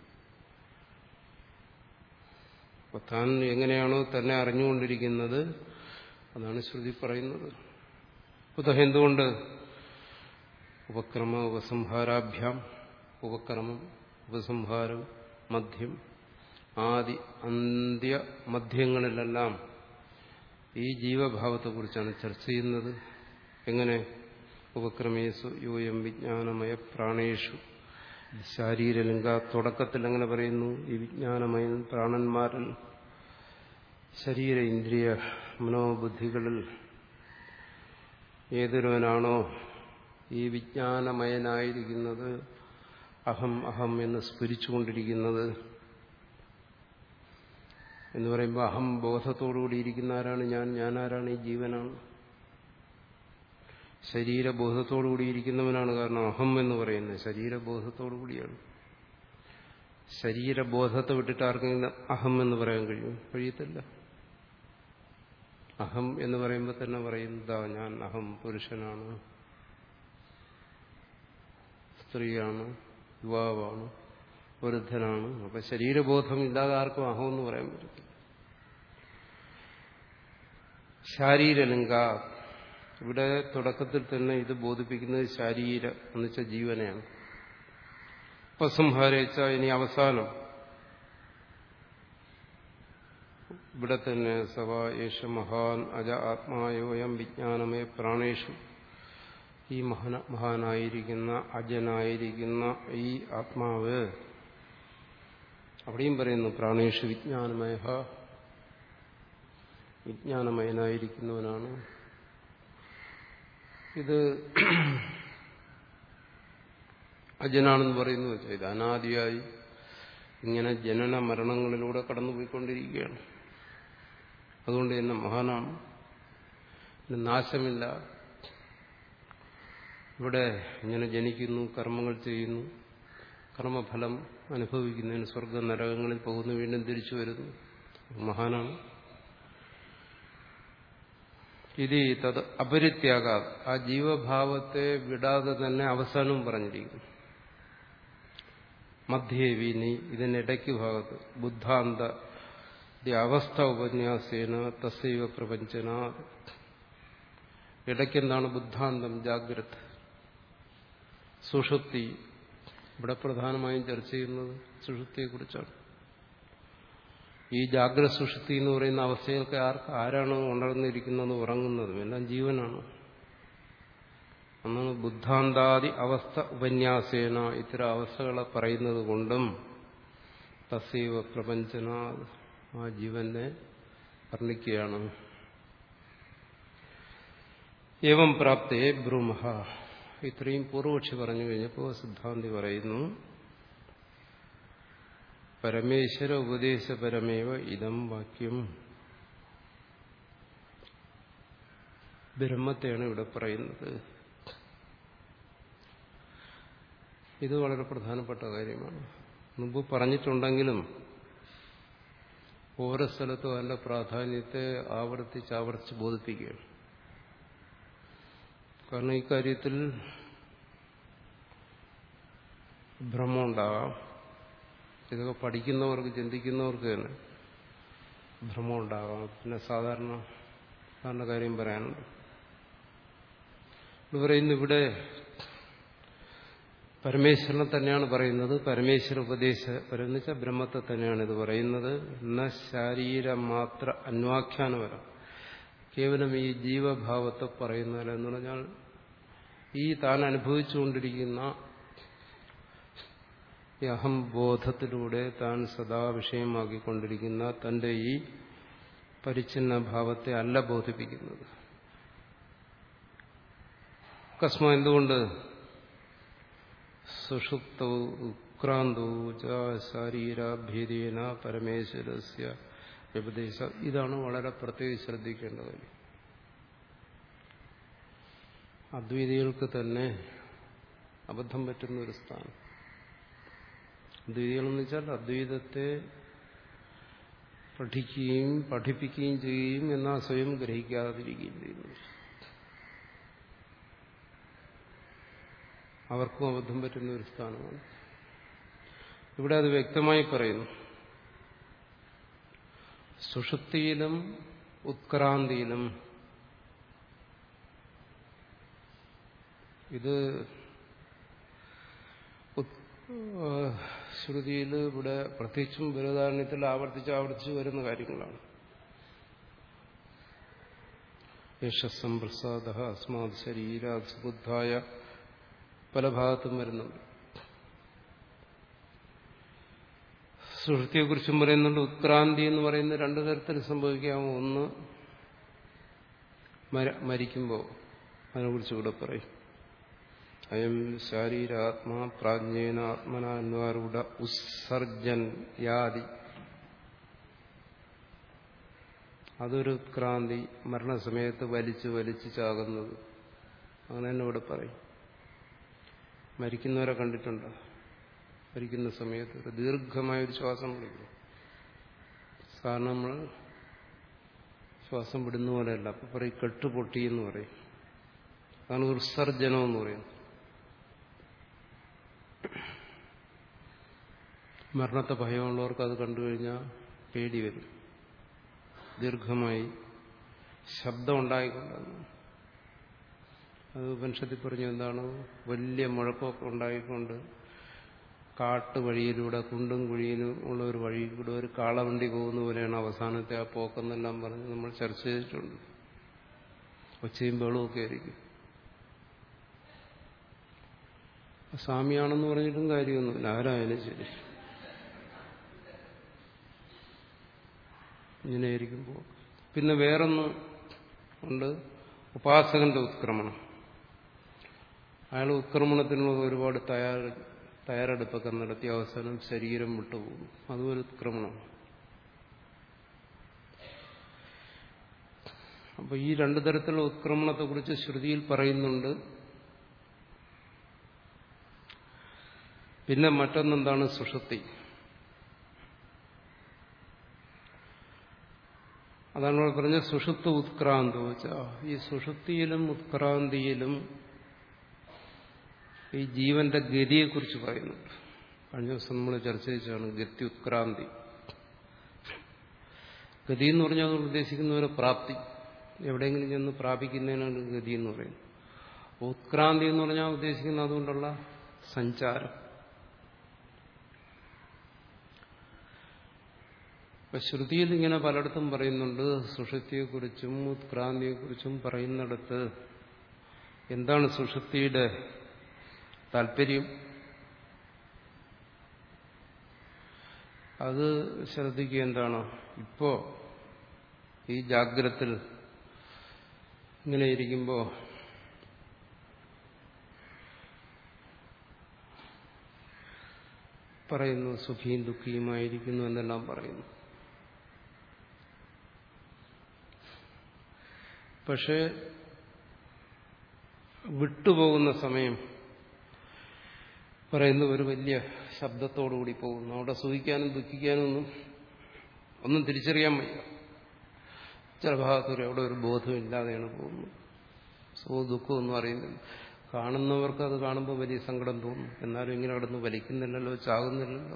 അപ്പൊ താൻ എങ്ങനെയാണോ തന്നെ അറിഞ്ഞുകൊണ്ടിരിക്കുന്നത് അതാണ് ശ്രുതി പറയുന്നത് കുതഹ എന്തുകൊണ്ട് ഉപക്രമ ഉപസംഹാരാഭ്യാം ഉപക്രമം ഉപസംഹാരം മധ്യം ആദി അന്ത്യ മധ്യങ്ങളിലെല്ലാം ഈ ജീവഭാവത്തെക്കുറിച്ചാണ് ചർച്ച ചെയ്യുന്നത് എങ്ങനെ ഉപക്രമേശു യോയം വിജ്ഞാനമയ പ്രാണേഷു ശാരീരലിംഗ തുടക്കത്തിൽ അങ്ങനെ പറയുന്നു ഈ വിജ്ഞാനമയൻ പ്രാണന്മാരിൽ ശരീര ഇന്ദ്രിയ മനോബുദ്ധികളിൽ ഏതൊരുവനാണോ ഈ വിജ്ഞാനമയനായിരിക്കുന്നത് അഹം അഹം എന്ന് സ്ഫുരിച്ചുകൊണ്ടിരിക്കുന്നത് എന്ന് പറയുമ്പോൾ അഹം ബോധത്തോടുകൂടി ഇരിക്കുന്ന ആരാണ് ഞാൻ ഞാൻ ആരാണ് ഈ ജീവനാണ് ശരീരബോധത്തോടുകൂടി ഇരിക്കുന്നവനാണ് കാരണം അഹം എന്ന് പറയുന്നത് ശരീരബോധത്തോടുകൂടിയാണ് ശരീരബോധത്തെ വിട്ടിട്ട് ആർക്കെങ്കിലും അഹം എന്ന് പറയാൻ കഴിയും കഴിയത്തില്ല അഹം എന്ന് പറയുമ്പോൾ തന്നെ പറയുന്നതാ ഞാൻ അഹം പുരുഷനാണ് സ്ത്രീയാണ് യുവാവാണ് വൃദ്ധനാണ് അപ്പൊ ശരീരബോധം ഇല്ലാതെ ആർക്കും അഹം എന്ന് പറയാൻ പറ്റത്തില്ല ശാരീരലിംഗ ഇവിടെ തുടക്കത്തിൽ തന്നെ ഇത് ബോധിപ്പിക്കുന്നത് ശാരീര എന്ന് വെച്ചാൽ ജീവനെയാണ് ഉപസംഹാരിച്ച ഇനി അവസാനം ഇവിടെ തന്നെ സവ യേശ മഹാൻ അജ ആത്മായോയം വിജ്ഞാനമേ പ്രാണേഷു ഈ മഹാന മഹാനായിരിക്കുന്ന അജനായിരിക്കുന്ന ഈ ആത്മാവ് അവിടെയും പറയുന്നു പ്രാണേഷു വിജ്ഞാനമയ വിജ്ഞാനമയനായിരിക്കുന്നവനാണ് ഇത് അജനാണെന്ന് പറയുന്നു വെച്ചാൽ ഇത് അനാദിയായി ഇങ്ങനെ ജനന മരണങ്ങളിലൂടെ കടന്നുപോയിക്കൊണ്ടിരിക്കുകയാണ് അതുകൊണ്ട് തന്നെ മഹാനാണ് നാശമില്ല ഇവിടെ ഇങ്ങനെ ജനിക്കുന്നു കർമ്മങ്ങൾ ചെയ്യുന്നു കർമ്മഫലം അനുഭവിക്കുന്നതിന് സ്വർഗ നരകങ്ങളിൽ പോകുന്നു വീണ്ടും തിരിച്ചു വരുന്നു മഹാനാണ് ഇത് തത് അപരിത്യാഗ ആ ജീവഭാവത്തെ വിടാതെ തന്നെ അവസാനവും പറഞ്ഞിരിക്കുന്നു മധ്യേവി ഇതിനിടയ്ക്ക് ഭാഗത്ത് ബുദ്ധാന്ത അവസ്ഥ ഉപന്യാസേന തസ്സൈവ പ്രപഞ്ചന ഇടയ്ക്കെന്താണ് ബുദ്ധാന്തം ജാഗ്രത സുഷുപ്തി ഇവിടെ പ്രധാനമായും ചർച്ച ചെയ്യുന്നത് സുഷുപ്തിയെക്കുറിച്ചാണ് ഈ ജാഗ്രത സുഷുപ്തി എന്ന് പറയുന്ന അവസ്ഥയൊക്കെ ആർക്ക് ആരാണ് ഉണർന്നിരിക്കുന്നത് ഉറങ്ങുന്നതും എല്ലാം ജീവനാണ് അന്നാണ് ബുദ്ധാന്താദി അവസ്ഥ ഉപന്യാസേന ഇത്തരം അവസ്ഥകളെ പറയുന്നത് കൊണ്ടും തസീവ പ്രപഞ്ചന ആ ജീവനെ വർണ്ണിക്കുകയാണ് ഏവം പ്രാപ്തേ ബ്രൂമഹ ഇത്രയും പൂർവക്ഷി പറഞ്ഞു കഴിഞ്ഞപ്പോൾ സിദ്ധാന്തി പറയുന്നു പരമേശ്വര ഉപദേശപരമേവ ഇതം വാക്യം ബ്രഹ്മത്തെയാണ് ഇവിടെ പറയുന്നത് ഇത് വളരെ പ്രധാനപ്പെട്ട കാര്യമാണ് മുമ്പ് പറഞ്ഞിട്ടുണ്ടെങ്കിലും ഓരോ സ്ഥലത്തും അതിന്റെ പ്രാധാന്യത്തെ ആവർത്തിച്ച് ആവർത്തിച്ച് ബോധിപ്പിക്കുകയാണ് കാരണം ഈ കാര്യത്തിൽ ഭ്രമം ഉണ്ടാകാം ഇതൊക്കെ പഠിക്കുന്നവർക്ക് ചിന്തിക്കുന്നവർക്ക് തന്നെ ഭ്രമം ഉണ്ടാകാം പിന്നെ സാധാരണ സാധാരണ കാര്യം പറയാനുണ്ട് ഇത് പറയുന്നു ഇവിടെ പരമേശ്വരനെ തന്നെയാണ് പറയുന്നത് പരമേശ്വര ഉപദേശ എന്ന് വെച്ചാൽ ബ്രഹ്മത്തെ തന്നെയാണ് ഇത് പറയുന്നത് എന്ന ശാരീരമാത്ര അന്വാഖ്യാനപരം കേവലം ഈ ജീവഭാവത്തെ പറയുന്നതല്ല എന്ന് പറഞ്ഞാൽ ഈ താൻ അനുഭവിച്ചുകൊണ്ടിരിക്കുന്ന ഈ അഹംബോധത്തിലൂടെ താൻ സദാ വിഷയമാക്കിക്കൊണ്ടിരിക്കുന്ന തന്റെ ഈ പരിച്ഛിന്ന ഭാവത്തെ അല്ല ബോധിപ്പിക്കുന്നത് കസ്മ എന്തുകൊണ്ട് സുഷുപ്തോ ഉക്രാന്തോ ശാരീരാഭേദേന പരമേശ്വരസ്യ വ്യപദേശ ഇതാണ് വളരെ പ്രത്യേകം ശ്രദ്ധിക്കേണ്ട കാര്യം അദ്വൈതികൾക്ക് തന്നെ അബദ്ധം പറ്റുന്ന ഒരു സ്ഥാനം അദ്വൈതികളെന്ന് വെച്ചാൽ അദ്വൈതത്തെ പഠിക്കുകയും പഠിപ്പിക്കുകയും ചെയ്യുകയും എന്നാൽ സ്വയം ഗ്രഹിക്കാതിരിക്കുകയും ചെയ്യുന്നു അവർക്കും അബദ്ധം പറ്റുന്ന ഒരു സ്ഥാനമാണ് ഇവിടെ അത് വ്യക്തമായി പറയുന്നു സുഷുപ്തിയിലും ഉത്ക്രാന്തിയിലും ഇത് ശ്രുതിയിൽ ഇവിടെ പ്രത്യേകിച്ചും ബൃഹദാരണ്യത്തിൽ ആവർത്തിച്ച് ആവർത്തിച്ച് വരുന്ന കാര്യങ്ങളാണ് യേശസംപ്രസാദ അസ്മാത് ശരീരാത് സുബുദ്ധായ പല ഭാഗത്തും വരുന്നുണ്ട് സുഹൃത്തിയെക്കുറിച്ചും പറയുന്നുണ്ട് ഉത്ക്രാന്തി എന്ന് പറയുന്ന രണ്ടു തരത്തിൽ സംഭവിക്കാമോ ഒന്ന് മരിക്കുമ്പോൾ അതിനെക്കുറിച്ച് ഇവിടെ പറയും അയം ശാരീരാത്മാ പ്രാജ്ഞേന ആത്മനാന്വാരൂഢ ഉത്സർജൻ യാതി അതൊരു ഉത്ക്രാന്തി മരണസമയത്ത് വലിച്ചു വലിച്ചു ചാകുന്നത് അങ്ങനെ തന്നെ ഇവിടെ പറയും മരിക്കുന്നവരെ കണ്ടിട്ടുണ്ട് മരിക്കുന്ന സമയത്ത് ഒരു ദീർഘമായൊരു ശ്വാസം വിളിക്കും സാധാരണ നമ്മൾ ശ്വാസം വിടുന്ന പോലെയല്ല അപ്പൊ പറയും കെട്ടുപൊട്ടി എന്ന് പറയും അതാണ് ഉത്സർജനം എന്ന് പറയുന്നത് മരണത്തെ ഭയമുള്ളവർക്ക് അത് കണ്ടു കഴിഞ്ഞാൽ പേടി വരും ദീർഘമായി ശബ്ദം ഉണ്ടായിക്കൊണ്ടാണ് അത് ഉപനിഷത്തിൽ പറഞ്ഞു എന്താണ് വലിയ മുഴക്കമൊക്കെ ഉണ്ടായിക്കൊണ്ട് കാട്ടുവഴിയിലൂടെ കുണ്ടും കുഴിയിലും ഉള്ള ഒരു വഴി കൂടെ ഒരു കാളവണ്ടി പോകുന്ന പോലെയാണ് അവസാനത്തെ ആ പോക്കെന്നെല്ലാം പറഞ്ഞ് നമ്മൾ ചർച്ച ചെയ്തിട്ടുണ്ട് ഒച്ചയും ബഹളമൊക്കെ ആയിരിക്കും സ്വാമിയാണെന്ന് പറഞ്ഞിട്ടും കാര്യമൊന്നുമില്ല ആരായാലും ശരി ഇങ്ങനെയായിരിക്കുമ്പോൾ പിന്നെ വേറൊന്ന് ഉണ്ട് ഉപാസകന്റെ ഉത്ക്രമണം അയാൾ ഉത്ക്രമണത്തിനുള്ള ഒരുപാട് തയ്യാർ തയ്യാറെടുപ്പൊക്കെ നടത്തി അവസാനം ശരീരം വിട്ടുപോകും അതും ഒരു ഉത്ക്രമണം അപ്പൊ ഈ രണ്ടു തരത്തിലുള്ള ഉത്ക്രമണത്തെക്കുറിച്ച് ശ്രുതിയിൽ പറയുന്നുണ്ട് പിന്നെ മറ്റൊന്നെന്താണ് സുഷുപ്തി അതാണ് ഇവിടെ പറഞ്ഞ സുഷുപ്ത ഉത്ക്രാന്തി വെച്ചാൽ ഈ സുഷുപ്തിയിലും ഉത്ക്രാന്തിയിലും ഈ ജീവന്റെ ഗതിയെക്കുറിച്ച് പറയുന്നുണ്ട് കഴിഞ്ഞ ദിവസം നമ്മൾ ചർച്ച ചെയ്താണ് ഗതി ഉത്ക്രാന്തി ഗതി എന്ന് പറഞ്ഞാൽ അത് ഉദ്ദേശിക്കുന്ന ഒരു പ്രാപ്തി എവിടെയെങ്കിലും ചെന്ന് പ്രാപിക്കുന്നതിനാണ് ഗതി എന്ന് പറയുന്നത് ഉത്ക്രാന്തി എന്ന് പറഞ്ഞാൽ ഉദ്ദേശിക്കുന്നത് അതുകൊണ്ടുള്ള സഞ്ചാരം അപ്പൊ ശ്രുതിയിൽ ഇങ്ങനെ പലയിടത്തും പറയുന്നുണ്ട് സുഷുപ്തിയെക്കുറിച്ചും ഉത്ക്രാന്തിയെക്കുറിച്ചും പറയുന്നിടത്ത് എന്താണ് സുഷുപ്തിയുടെ താല്പര്യം അത് ശ്രദ്ധിക്കുക എന്താണ് ഇപ്പോ ഈ ജാഗ്രത്തിൽ ഇങ്ങനെ ഇരിക്കുമ്പോൾ പറയുന്നു സുഖിയും ദുഃഖിയുമായിരിക്കുന്നു എന്നെല്ലാം പറയുന്നു പക്ഷേ വിട്ടുപോകുന്ന സമയം പറയുന്ന ഒരു വലിയ ശബ്ദത്തോടുകൂടി പോകുന്നു അവിടെ സുഖിക്കാനും ദുഃഖിക്കാനും ഒന്നും ഒന്നും തിരിച്ചറിയാൻ വയ്യ ചില ഭാഗത്തൂടെ അവിടെ ഒരു ബോധമില്ലാതെയാണ് പോകുന്നത് സുഖവും ദുഃഖവും ഒന്നും അറിയുന്നില്ല കാണുന്നവർക്ക് അത് കാണുമ്പോൾ വലിയ സങ്കടം തോന്നും എന്നാലും ഇങ്ങനെ കിടന്ന് വലിക്കുന്നില്ലല്ലോ ചാകുന്നില്ലല്ലോ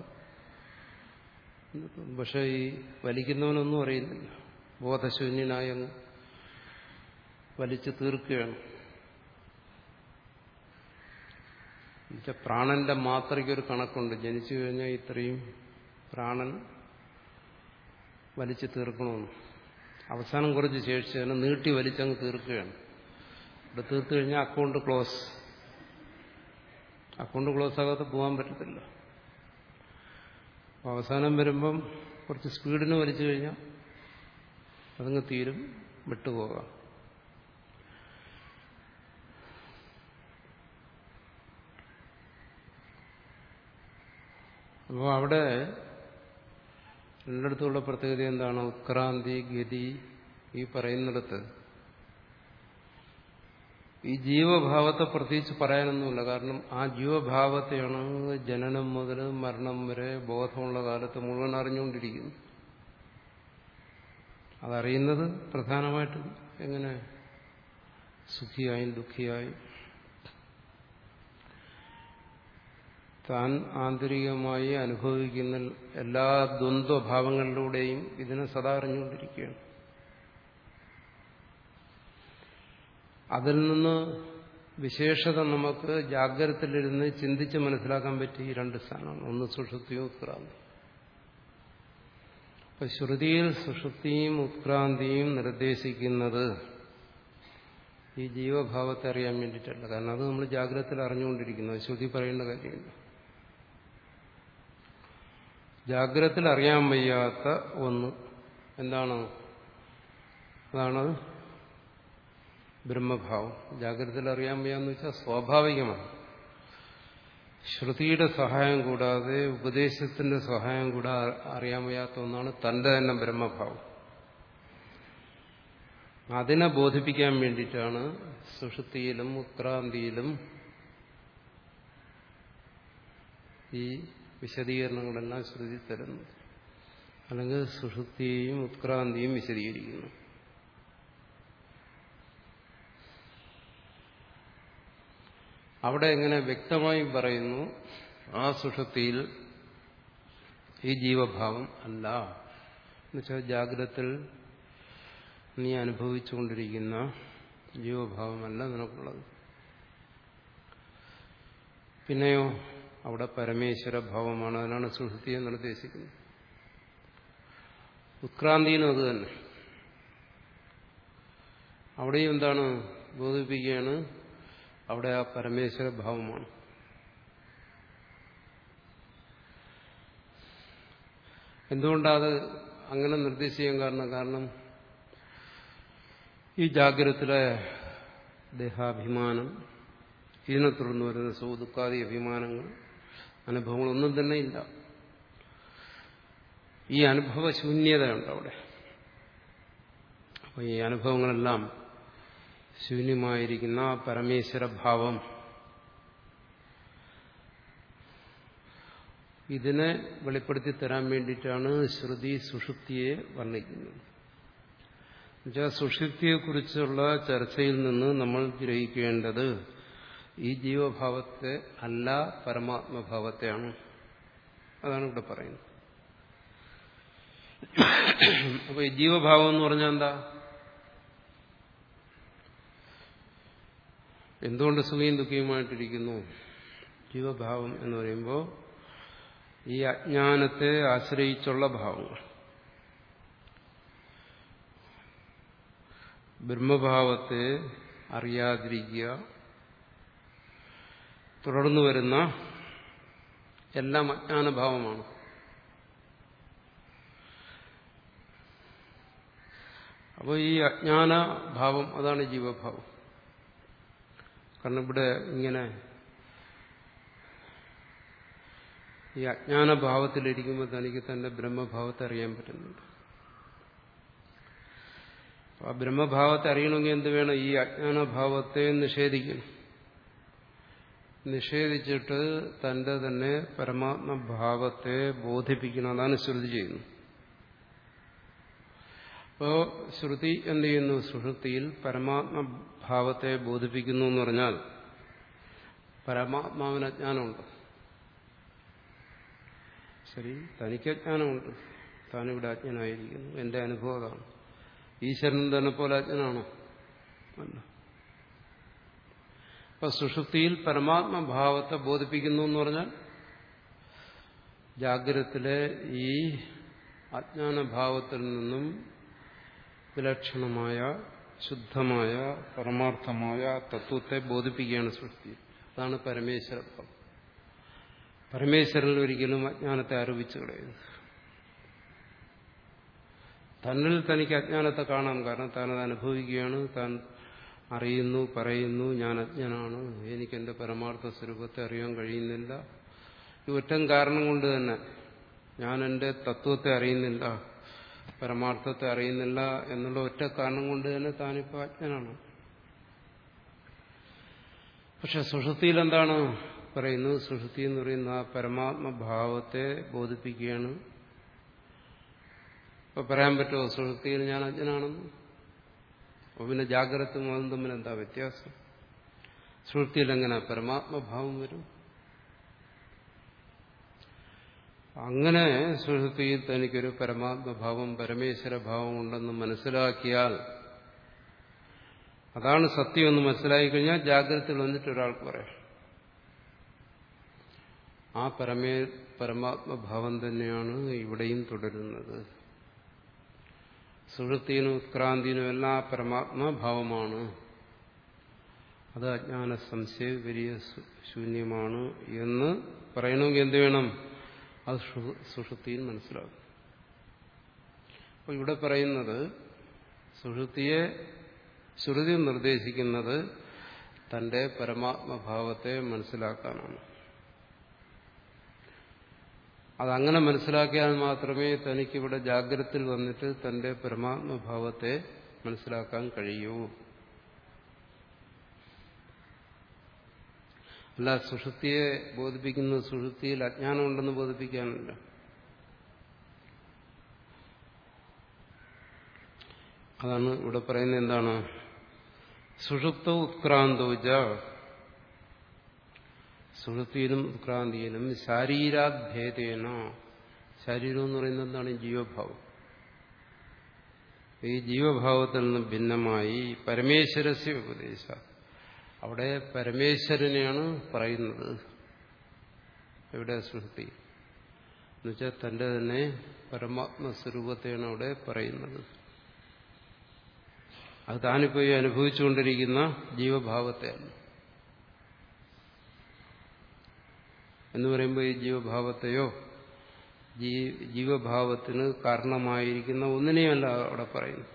പക്ഷെ ഈ വലിക്കുന്നവനൊന്നും അറിയുന്നില്ല ബോധശൂന്യനായി അങ്ങ് വലിച്ചു തീർക്കുകയാണ് എന്നുവെച്ചാൽ പ്രാണന്റെ മാത്രയ്ക്കൊരു കണക്കുണ്ട് ജനിച്ചു കഴിഞ്ഞാൽ ഇത്രയും പ്രാണൻ വലിച്ചു തീർക്കണമെന്ന് അവസാനം കുറച്ച് ശേഷിച്ച് അതിനെ നീട്ടി വലിച്ചങ്ങ് തീർക്കുകയാണ് ഇവിടെ തീർത്തു കഴിഞ്ഞാൽ അക്കൗണ്ട് ക്ലോസ് അക്കൗണ്ട് ക്ലോസ് ആകാതെ പോകാൻ പറ്റത്തില്ല അപ്പോൾ അവസാനം വരുമ്പം കുറച്ച് സ്പീഡിന് വലിച്ചു കഴിഞ്ഞാൽ അതങ്ങ് തീരും വിട്ടുപോകാം അപ്പോൾ അവിടെ രണ്ടിടത്തുള്ള പ്രത്യേകത എന്താണ് ഉത്ക്രാന്തി ഗതി ഈ പറയുന്നിടത്ത് ഈ ജീവഭാവത്തെ പ്രത്യേകിച്ച് പറയാനൊന്നുമില്ല കാരണം ആ ജീവഭാവത്തെയാണ് ജനനം മുതൽ മരണം വരെ ബോധമുള്ള കാലത്ത് മുഴുവൻ അറിഞ്ഞുകൊണ്ടിരിക്കുന്നു അതറിയുന്നത് പ്രധാനമായിട്ടും എങ്ങനെ സുഖിയായും ദുഃഖിയായും താൻ ആന്തരികമായി അനുഭവിക്കുന്ന എല്ലാ ദ്വന്ദ്വഭാവങ്ങളിലൂടെയും ഇതിനെ സദാ അറിഞ്ഞുകൊണ്ടിരിക്കുകയാണ് അതിൽ നിന്ന് വിശേഷത നമുക്ക് ജാഗ്രതത്തിലിരുന്ന് ചിന്തിച്ച് മനസ്സിലാക്കാൻ പറ്റിയ ഈ രണ്ട് സ്ഥാനമാണ് ഒന്ന് സുഷുപ്തിയും ഉത്ക്രാന്തി അപ്പൊ ശ്രുതിയിൽ സുഷുപ്തിയും ഉത്ക്രാന്തിയും നിർദ്ദേശിക്കുന്നത് ഈ ജീവഭാവത്തെ അറിയാൻ വേണ്ടിയിട്ടല്ല കാരണം അത് നമ്മൾ ജാഗ്രതത്തിൽ അറിഞ്ഞുകൊണ്ടിരിക്കുന്നത് ശ്രുതി പറയേണ്ട കാര്യമില്ല ജാഗ്രതത്തിൽ അറിയാൻ വയ്യാത്ത ഒന്ന് എന്താണ് അതാണ് ബ്രഹ്മഭാവം ജാഗ്രതയിൽ അറിയാൻ വയ്യാന്ന് വെച്ചാൽ സ്വാഭാവികമാണ് ശ്രുതിയുടെ സഹായം കൂടാതെ ഉപദേശത്തിന്റെ സഹായം കൂടാതെ അറിയാൻ വയ്യാത്ത ഒന്നാണ് തന്റെ തന്നെ ബ്രഹ്മഭാവം അതിനെ ബോധിപ്പിക്കാൻ വേണ്ടിയിട്ടാണ് സുഷുതിയിലും ഉത്ക്രാന്തിയിലും ഈ വിശദീകരണങ്ങളെല്ലാം ശ്രുതി തരുന്നത് അല്ലെങ്കിൽ സുഷുപ്തിയെയും ഉത്ക്രാന്തിയും വിശദീകരിക്കുന്നു അവിടെ എങ്ങനെ വ്യക്തമായി പറയുന്നു ആ സുഷുപ്തിയിൽ ഈ ജീവഭാവം അല്ല എന്നുവെച്ചാൽ ജാഗ്രതത്തിൽ നീ അനുഭവിച്ചുകൊണ്ടിരിക്കുന്ന ജീവഭാവമല്ല നിനക്കുള്ളത് പിന്നെയോ അവിടെ പരമേശ്വര ഭാവമാണ് അതിനാണ് സുഹൃത്തിയെ നിർദ്ദേശിക്കുന്നത് ഉത്ക്രാന്തിനും അത് തന്നെ അവിടെയും എന്താണ് ബോധിപ്പിക്കുകയാണ് അവിടെ ആ പരമേശ്വര ഭാവമാണ് എന്തുകൊണ്ടത് അങ്ങനെ നിർദ്ദേശിക്കാൻ കാരണം കാരണം ഈ ജാഗ്രതത്തിലെ ദേഹാഭിമാനം ഇതിനെ തുടർന്ന് വരുന്ന സുഖദുഃഖാദി അഭിമാനങ്ങൾ അനുഭവങ്ങളൊന്നും തന്നെ ഇല്ല ഈ അനുഭവശൂന്യതയുണ്ട് അവിടെ അപ്പോൾ ഈ അനുഭവങ്ങളെല്ലാം ശൂന്യമായിരിക്കുന്ന പരമേശ്വര ഭാവം ഇതിനെ വെളിപ്പെടുത്തി തരാൻ വേണ്ടിയിട്ടാണ് ശ്രുതി സുഷുപ്തിയെ വർണ്ണിക്കുന്നത് എന്നുവെച്ചാൽ സുഷുപ്തിയെക്കുറിച്ചുള്ള ചർച്ചയിൽ നിന്ന് നമ്മൾ ഗ്രഹിക്കേണ്ടത് ഈ ജീവഭാവത്തെ അല്ല പരമാത്മഭാവത്തെയാണ് അതാണ് ഇവിടെ പറയുന്നത് അപ്പൊ ഈ ജീവഭാവം എന്ന് പറഞ്ഞാൽ എന്താ എന്തുകൊണ്ട് സുഖയും ദുഃഖിയുമായിട്ടിരിക്കുന്നു ജീവഭാവം എന്ന് പറയുമ്പോൾ ഈ അജ്ഞാനത്തെ ആശ്രയിച്ചുള്ള ഭാവങ്ങൾ ബ്രഹ്മഭാവത്തെ അറിയാതിരിക്കുക തുടർന്നു വരുന്ന എല്ലാം അജ്ഞാനഭാവമാണ് അപ്പോൾ ഈ അജ്ഞാനഭാവം അതാണ് ജീവഭാവം കാരണം ഇവിടെ ഇങ്ങനെ ഈ അജ്ഞാനഭാവത്തിലിരിക്കുമ്പോൾ തനിക്ക് തന്റെ ബ്രഹ്മഭാവത്തെ അറിയാൻ പറ്റുന്നുണ്ട് ആ ബ്രഹ്മഭാവത്തെ അറിയണമെങ്കിൽ എന്ത് വേണം ഈ അജ്ഞാനഭാവത്തെ നിഷേധിക്കണം നിഷേധിച്ചിട്ട് തന്റെ തന്നെ പരമാത്മഭാവത്തെ ബോധിപ്പിക്കണം അതാണ് ശ്രുതി ചെയ്യുന്നത് അപ്പോ ശ്രുതി എന്ത് ചെയ്യുന്നു സുഷുപ്തിയിൽ പരമാത്മഭാവത്തെ ബോധിപ്പിക്കുന്നു എന്ന് പറഞ്ഞാൽ പരമാത്മാവിന് അജ്ഞാനമുണ്ട് ശരി തനിക്ക് അജ്ഞാനമുണ്ട് താനിവിടെ അജ്ഞനായിരിക്കുന്നു എന്റെ അനുഭവം അതാണ് ഈശ്വരൻ തന്നെ പോലെ അജ്ഞനാണോ അല്ല അപ്പൊ സുഷുപ്തിയിൽ പരമാത്മഭാവത്തെ ബോധിപ്പിക്കുന്നു എന്ന് പറഞ്ഞാൽ ജാഗ്രതത്തിലെ ഈ അജ്ഞാനഭാവത്തിൽ നിന്നും വിലക്ഷണമായ ശുദ്ധമായ പരമാർത്ഥമായ തത്വത്തെ ബോധിപ്പിക്കുകയാണ് സൃഷ്ടി അതാണ് പരമേശ്വരത്വം പരമേശ്വരനിൽ ഒരിക്കലും അജ്ഞാനത്തെ ആരോപിച്ചു കളയരുത് തന്നിൽ തനിക്ക് അജ്ഞാനത്തെ കാണാം കാരണം താനത് അനുഭവിക്കുകയാണ് താൻ അറിയുന്നു പറയുന്നു ഞാൻ അജ്ഞനാണ് എനിക്ക് എന്റെ പരമാർത്ഥ സ്വരൂപത്തെ അറിയാൻ കഴിയുന്നില്ല ഈ ഒറ്റ കാരണം കൊണ്ട് തന്നെ ഞാൻ എന്റെ തത്വത്തെ അറിയുന്നില്ല പരമാർത്ഥത്തെ അറിയുന്നില്ല എന്നുള്ള ഒറ്റ കാരണം കൊണ്ട് തന്നെ താനിപ്പോൾ അജ്ഞനാണ് പക്ഷെ സുഷുതിയിൽ എന്താണ് പറയുന്നത് സുഷുതി എന്ന് പറയുന്ന ആ പരമാത്മഭാവത്തെ ബോധിപ്പിക്കുകയാണ് ഇപ്പൊ പറയാൻ പറ്റുമോ സുഷുതിയിൽ ഞാൻ അജ്ഞനാണെന്ന് അപ്പൊ പിന്നെ ജാഗ്രതയും അതും തമ്മിൽ എന്താ വ്യത്യാസം സുഷുപ്തിയിൽ എങ്ങനെ പരമാത്മഭാവം വരും അങ്ങനെ സുഷുപ്തിയിൽ തനിക്കൊരു പരമാത്മഭാവം പരമേശ്വരഭാവം ഉണ്ടെന്ന് മനസ്സിലാക്കിയാൽ അതാണ് സത്യം എന്ന് മനസ്സിലാക്കി കഴിഞ്ഞാൽ ജാഗ്രതയിൽ വന്നിട്ട് ഒരാൾക്ക് പറയാം ആ പരമേ പരമാത്മഭാവം തന്നെയാണ് ഇവിടെയും തുടരുന്നത് സുഹൃത്തിനും ഉത്ക്രാന്തിനും എല്ലാം പരമാത്മഭാവമാണ് അത് അജ്ഞാന സംശയ വലിയ ശൂന്യമാണ് എന്ന് പറയണമെങ്കിൽ എന്ത് വേണം അത് സുഷുതിയിൽ മനസ്സിലാകും അപ്പോൾ ഇവിടെ പറയുന്നത് സുഷുതിയെ ശ്രുതി നിർദ്ദേശിക്കുന്നത് തന്റെ പരമാത്മഭാവത്തെ മനസ്സിലാക്കാനാണ് അതങ്ങനെ മനസ്സിലാക്കിയാൽ മാത്രമേ തനിക്കിവിടെ ജാഗ്രതയിൽ വന്നിട്ട് തന്റെ പരമാത്മഭാവത്തെ മനസ്സിലാക്കാൻ കഴിയൂ അല്ല സുഷുപ്തിയെ ബോധിപ്പിക്കുന്ന സുഷുപ്തിയിൽ അജ്ഞാനമുണ്ടെന്ന് ബോധിപ്പിക്കാനല്ല അതാണ് ഇവിടെ പറയുന്നത് എന്താണ് സുഷുപ്ത ഉത്ക്രാന്തോജ സുഷുപ്തിയിലും ഉത്ക്രാന്തിയിലും ശാരീരാഭേദേന ശരീരം എന്ന് പറയുന്നത് എന്താണ് ജീവഭാവം ഈ ജീവഭാവത്തിൽ നിന്ന് ഭിന്നമായി പരമേശ്വരസ്യ ഉപദേശ അവിടെ പരമേശ്വരനെയാണ് പറയുന്നത് എവിടെ സുഹൃത്തി എന്നുവെച്ചാൽ തന്റെ തന്നെ പരമാത്മസ്വരൂപത്തെയാണ് അവിടെ പറയുന്നത് അത് താനിപ്പോയി അനുഭവിച്ചുകൊണ്ടിരിക്കുന്ന ജീവഭാവത്തെയാണ് എന്ന് പറയുമ്പോൾ ഈ ജീവഭാവത്തെയോ ജീവഭാവത്തിന് കാരണമായിരിക്കുന്ന ഒന്നിനെയല്ല അവിടെ പറയുന്നു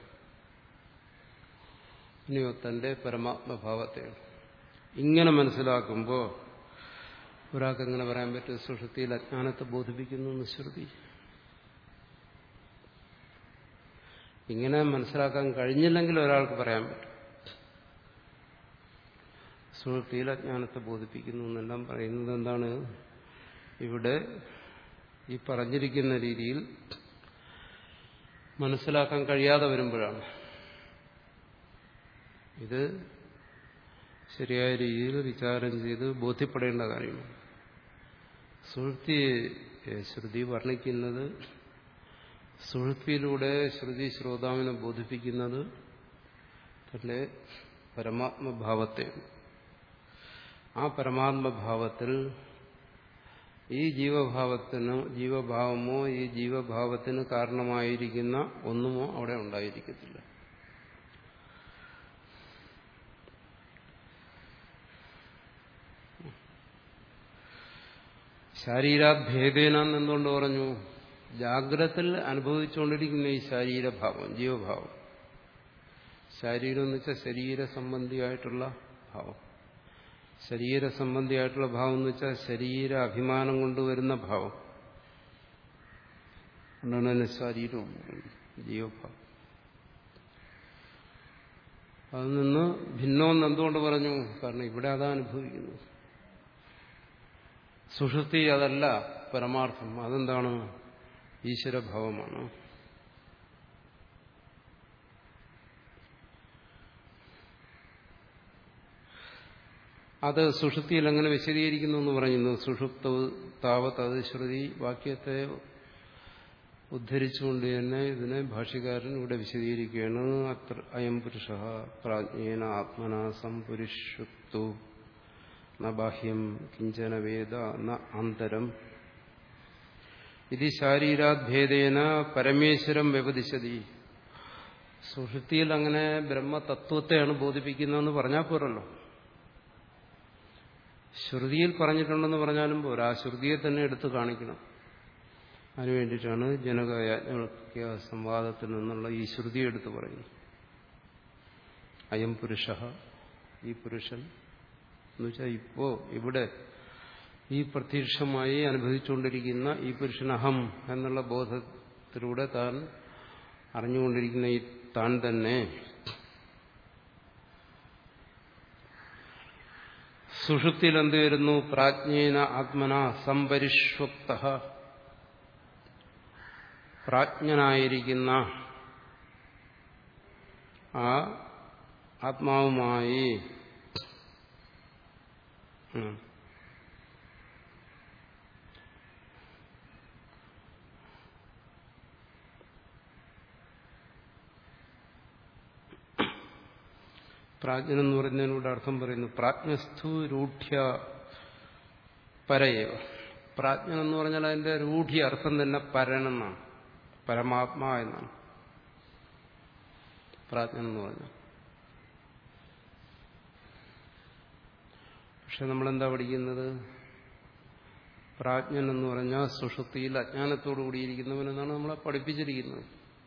ഇനിയോ തന്റെ പരമാത്മഭാവത്തെയാണ് ഇങ്ങനെ മനസ്സിലാക്കുമ്പോൾ ഒരാൾക്ക് എങ്ങനെ പറയാൻ പറ്റും സുഷുതിയിൽ അജ്ഞാനത്തെ ബോധിപ്പിക്കുന്നു എന്ന് ശ്രുതി ഇങ്ങനെ മനസ്സിലാക്കാൻ കഴിഞ്ഞില്ലെങ്കിൽ ഒരാൾക്ക് പറയാൻ പറ്റും സുഷുതിയിൽ അജ്ഞാനത്തെ ബോധിപ്പിക്കുന്നു എന്നെല്ലാം പറയുന്നത് എന്താണ് ഇവിടെ ഈ പറഞ്ഞിരിക്കുന്ന രീതിയിൽ മനസ്സിലാക്കാൻ കഴിയാതെ വരുമ്പോഴാണ് ഇത് ശരിയായ രീതിയിൽ വിചാരം ചെയ്ത് ബോധ്യപ്പെടേണ്ട കാര്യമാണ് സുഹൃത്തിയെ ശ്രുതി വർണ്ണിക്കുന്നത് സുഹൃത്തിയിലൂടെ ശ്രുതി ശ്രോതാവിനെ ബോധിപ്പിക്കുന്നത് തന്റെ പരമാത്മഭാവത്തെയാണ് ആ പരമാത്മഭാവത്തിൽ ഈ ജീവഭാവത്തിന് ജീവഭാവമോ ഈ ജീവഭാവത്തിന് കാരണമായിരിക്കുന്ന ഒന്നുമോ അവിടെ ഉണ്ടായിരിക്കത്തില്ല ശാരീരാഭേദേന എന്തുകൊണ്ട് പറഞ്ഞു ജാഗ്രതത്തിൽ അനുഭവിച്ചുകൊണ്ടിരിക്കുന്ന ഈ ശാരീരഭാവം ജീവഭാവം ശരീരം എന്ന് വെച്ചാൽ ശരീര സംബന്ധിയായിട്ടുള്ള ഭാവം ശരീര സംബന്ധിയായിട്ടുള്ള ഭാവം എന്ന് വെച്ചാൽ ശരീര അഭിമാനം കൊണ്ടുവരുന്ന ഭാവം അതുകൊണ്ടാണ് തന്നെ ശരീരവും ജീവഭാവം അതിൽ നിന്ന് ഭിന്നമെന്ന് എന്തുകൊണ്ട് പറഞ്ഞു കാരണം ഇവിടെ അതാ അനുഭവിക്കുന്നു സുഷുപ്തി അതല്ല പരമാർത്ഥം അതെന്താണ് ഈശ്വരഭാവമാണ് അത് സുഷുപ്തിയിൽ എങ്ങനെ വിശദീകരിക്കുന്നു എന്ന് പറയുന്നു സുഷുപ്ത താവത്ത് അത് ശ്രുതി വാക്യത്തെ ഉദ്ധരിച്ചുകൊണ്ട് തന്നെ ഇതിനെ ഭാഷ്യകാരൻ ഇവിടെ വിശദീകരിക്കുകയാണ് അത്ര അയം പുരുഷ പ്രാജ്ഞേന ആത്മന സംപുരുഷുപ്തു ന ബാഹ്യം കിഞ്ചന വേദ ന അന്തരം ഇത് ശാരീരാദ്ഭേദേന പരമേശ്വരം വ്യപദിശതി സുഷുപ്തിയിൽ അങ്ങനെ ബ്രഹ്മതത്വത്തെയാണ് ബോധിപ്പിക്കുന്നതെന്ന് പറഞ്ഞാൽ പോരല്ലോ ശ്രുതിയിൽ പറഞ്ഞിട്ടുണ്ടെന്ന് പറഞ്ഞാലും പോരാ ആ ശ്രുതിയെ തന്നെ എടുത്തു കാണിക്കണം അതിനു വേണ്ടിയിട്ടാണ് ജനകയാജ്ഞവൽക്യ സംവാദത്തിൽ നിന്നുള്ള ഈ ശ്രുതി എടുത്തു പറയുന്നത് അയം പുരുഷ ഈ പുരുഷൻ എന്നുവെച്ചാൽ ഇപ്പോ ഇവിടെ ഈ പ്രത്യക്ഷമായി അനുഭവിച്ചുകൊണ്ടിരിക്കുന്ന ഈ പുരുഷൻ അഹം എന്നുള്ള ബോധത്തിലൂടെ താൻ അറിഞ്ഞുകൊണ്ടിരിക്കുന്ന ഈ താൻ തന്നെ സുഷുപ്തിയിൽ എന്ത് വരുന്നു പ്രാജ്ഞേന ആത്മന സംപരിഷ്വക്ത പ്രാജ്ഞനായിരിക്കുന്ന ആ ആത്മാവുമായി പ്രാജ്ഞനെന്ന് പറയുന്നതിനോട് അർത്ഥം പറയുന്നു പ്രാജ്ഞസ്ഥു രൂഢ്യ പരയേവ പ്രാജ്ഞൻ എന്ന് പറഞ്ഞാൽ അതിന്റെ രൂഢി അർത്ഥം തന്നെ പരനെന്നാണ് പരമാത്മാ എന്നാണ് പ്രാജ്ഞൻ എന്ന് പറഞ്ഞാൽ പക്ഷെ നമ്മളെന്താ പഠിക്കുന്നത് പ്രാജ്ഞൻ എന്ന് പറഞ്ഞാൽ സുഷുപ്തിയിൽ അജ്ഞാനത്തോടു കൂടിയിരിക്കുന്നവനെന്നാണ് നമ്മളെ പഠിപ്പിച്ചിരിക്കുന്നത്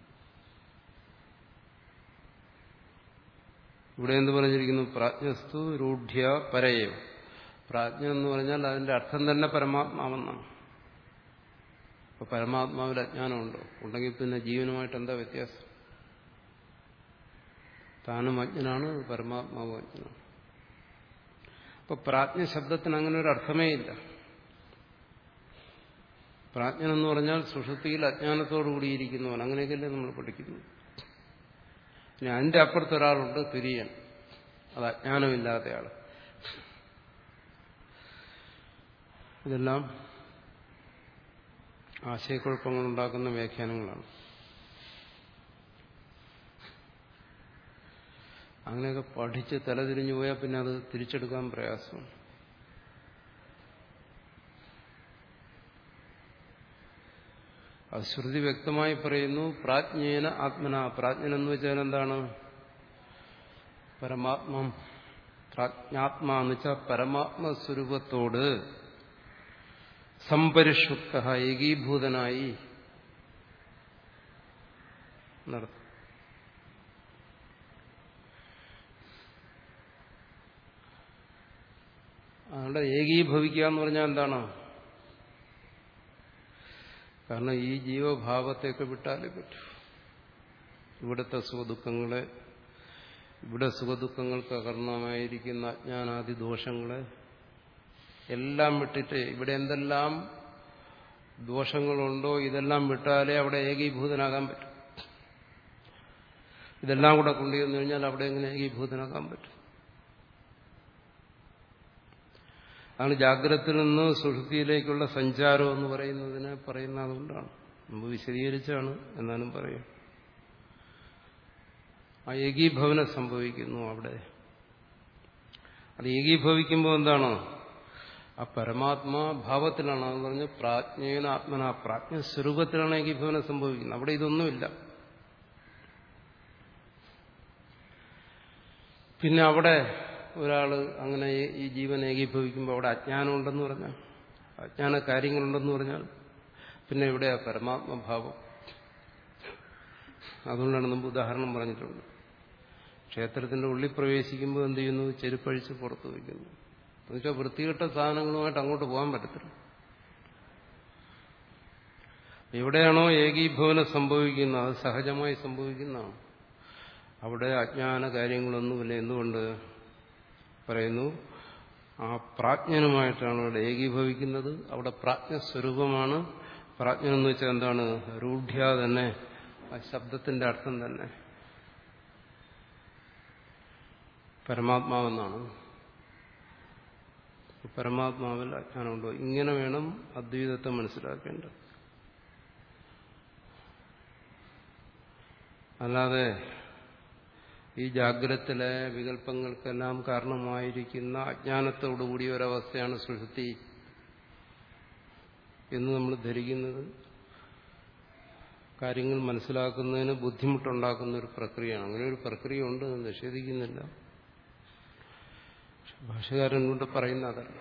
ഇവിടെ എന്ത് പറഞ്ഞിരിക്കുന്നു പ്രാജ്ഞസ്തു രൂഢ്യ പരയേവ പ്രാജ്ഞ എന്ന് പറഞ്ഞാൽ അതിന്റെ അർത്ഥം തന്നെ പരമാത്മാവെന്നാണ് അപ്പൊ പരമാത്മാവിൽ അജ്ഞാനമുണ്ടോ ഉണ്ടെങ്കിൽ പിന്നെ ജീവനുമായിട്ട് എന്താ വ്യത്യാസം താനും അജ്ഞനാണ് പരമാത്മാവും അജ്ഞനാണ് അപ്പൊ പ്രാജ്ഞ ശബ്ദത്തിന് അങ്ങനെ ഒരു അർത്ഥമേ ഇല്ല പ്രാജ്ഞൻ എന്ന് പറഞ്ഞാൽ സുഷുപ്തിയിൽ അജ്ഞാനത്തോടു കൂടിയിരിക്കുന്നവൻ അങ്ങനെയൊക്കെയല്ലേ നമ്മൾ പഠിക്കുന്നു ഇനി അതിന്റെ അപ്പുറത്ത് ഒരാളുണ്ട് തുര്യൻ അത് അജ്ഞാനമില്ലാത്തയാൾ ഇതെല്ലാം ആശയക്കുഴപ്പങ്ങൾ ഉണ്ടാക്കുന്ന വ്യാഖ്യാനങ്ങളാണ് അങ്ങനെയൊക്കെ പഠിച്ച് തലതിരിഞ്ഞു പോയാൽ പിന്നെ അത് തിരിച്ചെടുക്കാൻ പ്രയാസമാണ് അത് ശ്രുതി വ്യക്തമായി പറയുന്നു പ്രാജ്ഞേന ആത്മന പ്രാജ്ഞൻ എന്ന് വെച്ചാൽ എന്താണ് പരമാത്മം പ്രാജ്ഞാത്മാ എന്ന് വെച്ചാൽ പരമാത്മസ്വരൂപത്തോട് സംപരിഷുപ്ത ഏകീഭൂതനായി നടത്തും അതുകൊണ്ട് ഏകീഭവിക്കുക എന്ന് പറഞ്ഞാൽ എന്താണ് കാരണം ഈ ജീവഭാവത്തെയൊക്കെ വിട്ടാലേ പറ്റൂ ഇവിടുത്തെ സുഖദുഃഖങ്ങളെ ഇവിടെ സുഖദുഃഖങ്ങൾക്ക് അകർണമായിരിക്കുന്ന അജ്ഞാനാദി ദോഷങ്ങളെ എല്ലാം വിട്ടിട്ട് ഇവിടെ എന്തെല്ലാം ദോഷങ്ങളുണ്ടോ ഇതെല്ലാം വിട്ടാലേ അവിടെ ഏകീഭൂതനാകാൻ പറ്റും ഇതെല്ലാം കൂടെ കൊണ്ടുവന്നു കഴിഞ്ഞാൽ അവിടെ എങ്ങനെ ഏകീഭൂതനാകാൻ പറ്റും അതാണ് ജാഗ്രതത്തിൽ നിന്ന് സുഷുതിയിലേക്കുള്ള സഞ്ചാരം എന്ന് പറയുന്നതിനെ പറയുന്ന അതുകൊണ്ടാണ് മുമ്പ് വിശദീകരിച്ചാണ് എന്നാലും പറയാം ആ ഏകീഭവനം സംഭവിക്കുന്നു അവിടെ അത് ഏകീഭവിക്കുമ്പോൾ എന്താണ് ആ പരമാത്മാ ഭാവത്തിലാണ് അത് പറഞ്ഞ് പ്രാജ്ഞേന ആത്മന പ്രാജ്ഞ സ്വരൂപത്തിലാണ് ഏകീഭവനം സംഭവിക്കുന്നത് അവിടെ ഇതൊന്നുമില്ല പിന്നെ അവിടെ ഒരാൾ അങ്ങനെ ഈ ജീവൻ ഏകീഭവിക്കുമ്പോൾ അവിടെ അജ്ഞാനമുണ്ടെന്ന് പറഞ്ഞാൽ അജ്ഞാന കാര്യങ്ങളുണ്ടെന്ന് പറഞ്ഞാൽ പിന്നെ എവിടെയാ പരമാത്മഭാവം അതുകൊണ്ടാണ് നമുക്ക് ഉദാഹരണം പറഞ്ഞിട്ടുണ്ട് ക്ഷേത്രത്തിന്റെ ഉള്ളിൽ പ്രവേശിക്കുമ്പോൾ എന്ത് ചെയ്യുന്നു ചെരുപ്പഴിച്ച് പുറത്തു വയ്ക്കുന്നു എന്നുവെച്ചാൽ വൃത്തികെട്ട സാധനങ്ങളുമായിട്ട് അങ്ങോട്ട് പോകാൻ പറ്റത്തില്ല എവിടെയാണോ ഏകീഭവനം സംഭവിക്കുന്നത് അത് സഹജമായി സംഭവിക്കുന്നതാണ് അവിടെ അജ്ഞാന കാര്യങ്ങളൊന്നുമില്ല എന്തുകൊണ്ട് പറയുന്നു ആ പ്രാജ്ഞനുമായിട്ടാണ് അവിടെ ഏകീഭവിക്കുന്നത് അവിടെ പ്രാജ്ഞസ്വരൂപമാണ് പ്രാജ്ഞനെന്ന് വെച്ചാൽ എന്താണ് രൂഢ്യ തന്നെ ആ ശബ്ദത്തിന്റെ അർത്ഥം തന്നെ പരമാത്മാവെന്നാണ് പരമാത്മാവിൽ അജ്ഞാനമുണ്ടോ ഇങ്ങനെ വേണം അദ്വൈതത്തെ മനസ്സിലാക്കേണ്ടത് അല്ലാതെ ഈ ജാഗ്രത്തിലെ വികല്പങ്ങൾക്കെല്ലാം കാരണമായിരിക്കുന്ന അജ്ഞാനത്തോടുകൂടിയ ഒരവസ്ഥയാണ് സുഷുപ്തി എന്ന് നമ്മൾ ധരിക്കുന്നത് കാര്യങ്ങൾ മനസ്സിലാക്കുന്നതിന് ബുദ്ധിമുട്ടുണ്ടാക്കുന്ന ഒരു പ്രക്രിയയാണ് അങ്ങനെ ഒരു പ്രക്രിയ ഉണ്ട് എന്ന് നിഷേധിക്കുന്നില്ല ഭാഷകാരൻ കൊണ്ട് പറയുന്ന അതല്ല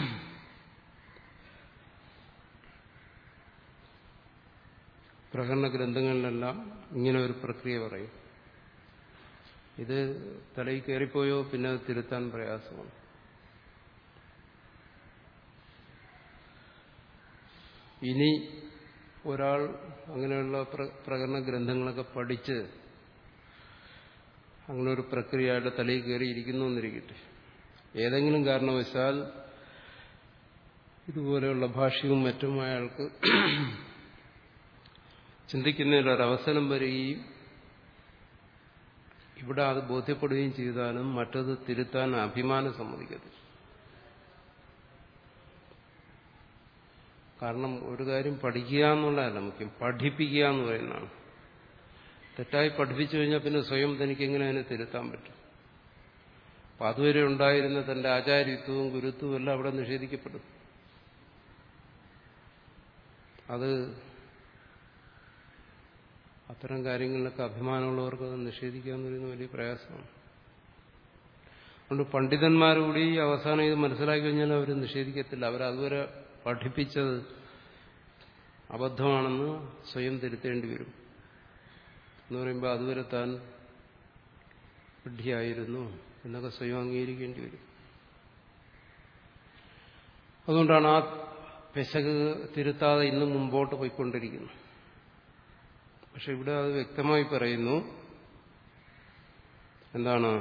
പ്രകടന ഗ്രന്ഥങ്ങളിലെല്ലാം ഇങ്ങനെ ഒരു പ്രക്രിയ പറയും ഇത് തലയിൽ കയറിപ്പോയോ പിന്നെ അത് തിരുത്താൻ പ്രയാസമാണ് ഇനി ഒരാൾ അങ്ങനെയുള്ള പ്രകടന ഗ്രന്ഥങ്ങളൊക്കെ പഠിച്ച് അങ്ങനെ ഒരു പ്രക്രിയയുടെ തലയിൽ കയറിയിരിക്കുന്നു എന്നിരിക്കട്ടെ ഏതെങ്കിലും കാരണവശാൽ ഇതുപോലെയുള്ള ഭാഷ്യവും മറ്റും അയാൾക്ക് ചിന്തിക്കുന്നതിലൊരവസരം വരികയും ഇവിടെ അത് ബോധ്യപ്പെടുകയും ചെയ്താലും മറ്റത് തിരുത്താൻ അഭിമാനം സമ്മതിക്കത്തില്ല കാരണം ഒരു കാര്യം പഠിക്കുക എന്നുള്ളതല്ല മുഖ്യം പഠിപ്പിക്കുക എന്ന് പറയുന്നതാണ് തെറ്റായി പഠിപ്പിച്ചു കഴിഞ്ഞാൽ പിന്നെ സ്വയം തനിക്ക് എങ്ങനെ അതിനെ തിരുത്താൻ പറ്റും അപ്പം അതുവരെ ഉണ്ടായിരുന്ന തന്റെ ആചാര്യത്വവും ഗുരുത്വവും എല്ലാം അവിടെ നിഷേധിക്കപ്പെടും അത് അത്തരം കാര്യങ്ങളിലൊക്കെ അഭിമാനമുള്ളവർക്ക് അത് നിഷേധിക്കുക എന്ന് പറയുന്നത് വലിയ പ്രയാസമാണ് അതുകൊണ്ട് പണ്ഡിതന്മാരുകൂടി അവസാനം ഇത് മനസ്സിലാക്കി കഴിഞ്ഞാൽ അവർ നിഷേധിക്കത്തില്ല അവരതുവരെ പഠിപ്പിച്ചത് അബദ്ധമാണെന്ന് സ്വയം തിരുത്തേണ്ടി വരും എന്ന് പറയുമ്പോൾ അതുവരെ താൻ വിഡ്ഢിയായിരുന്നു എന്നൊക്കെ സ്വയം അംഗീകരിക്കേണ്ടി വരും അതുകൊണ്ടാണ് ആ പെശക് തിരുത്താതെ ഇന്നും മുമ്പോട്ട് പോയിക്കൊണ്ടിരിക്കുന്നത് പക്ഷെ ഇവിടെ അത് വ്യക്തമായി പറയുന്നു എന്താണ്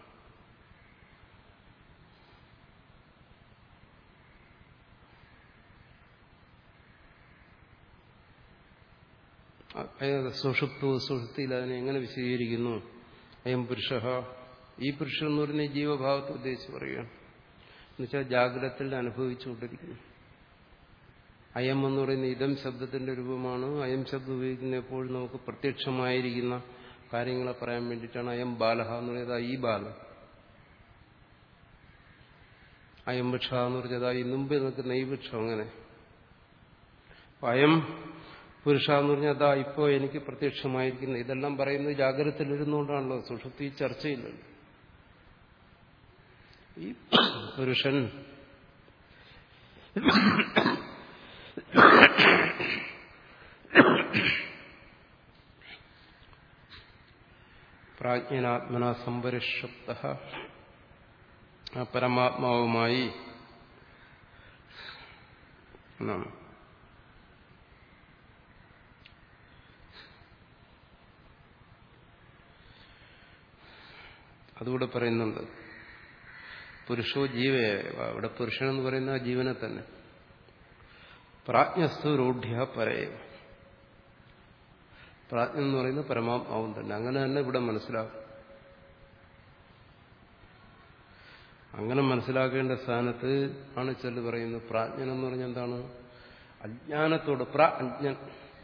സുഷുപ്തു സുഷുപ്തിയിൽ അതിനെ എങ്ങനെ വിശദീകരിക്കുന്നു അയം പുരുഷ ഈ പുരുഷൻ എന്ന് പറയുന്ന ജീവഭാവത്തെ ഉദ്ദേശിച്ച് പറയുകയാണ് എന്നുവെച്ചാൽ ജാഗ്രതത്തിൽ അനുഭവിച്ചുകൊണ്ടിരിക്കുന്നു അയം എന്ന് പറയുന്ന ഇതം ശബ്ദത്തിന്റെ രൂപമാണ് അയം ശബ്ദം ഉപയോഗിക്കുന്ന എപ്പോഴും നമുക്ക് പ്രത്യക്ഷമായിരിക്കുന്ന കാര്യങ്ങളെ പറയാൻ വേണ്ടിയിട്ടാണ് അയം ബാലഹ എന്ന് പറയുന്നത് ഈ ബാലൻ അയം വൃക്ഷ എന്ന് പറഞ്ഞത് ഈ മുമ്പ് നിൽക്കുന്ന ഈ വൃക്ഷം അങ്ങനെ അയം പുരുഷ എന്ന് പറഞ്ഞാൽ അതാ ഇപ്പോൾ എനിക്ക് പ്രത്യക്ഷമായിരിക്കുന്ന ഇതെല്ലാം പറയുന്നത് ജാഗ്രതത്തിലിരുന്നുകൊണ്ടാണല്ലോ സുഷുപ്തി ചർച്ചയില്ലല്ലോ ഈ പുരുഷൻ പ്രാജ്ഞനാത്മന സംപരിഷപ്ത ആ പരമാത്മാവുമായി എന്നാണ് അതുകൂടെ പറയുന്നുണ്ട് പുരുഷോ ജീവയ അവിടെ പുരുഷൻ എന്ന് പറയുന്ന ജീവനെ തന്നെ പ്രാജ്ഞസ്തു രൂഢ്യ പരയവ പ്രാജ്ഞ എന്ന് പറയുന്നത് പരമാത്മാവും തന്നെ അങ്ങനെ തന്നെ ഇവിടെ മനസ്സിലാക്കും അങ്ങനെ മനസ്സിലാക്കേണ്ട സ്ഥാനത്ത് ആണ് ചെല്ലു പറയുന്നത് പ്രാജ്ഞൻ എന്ന് പറഞ്ഞാൽ എന്താണ് അജ്ഞാനത്തോട് പ്ര അജ്ഞൻ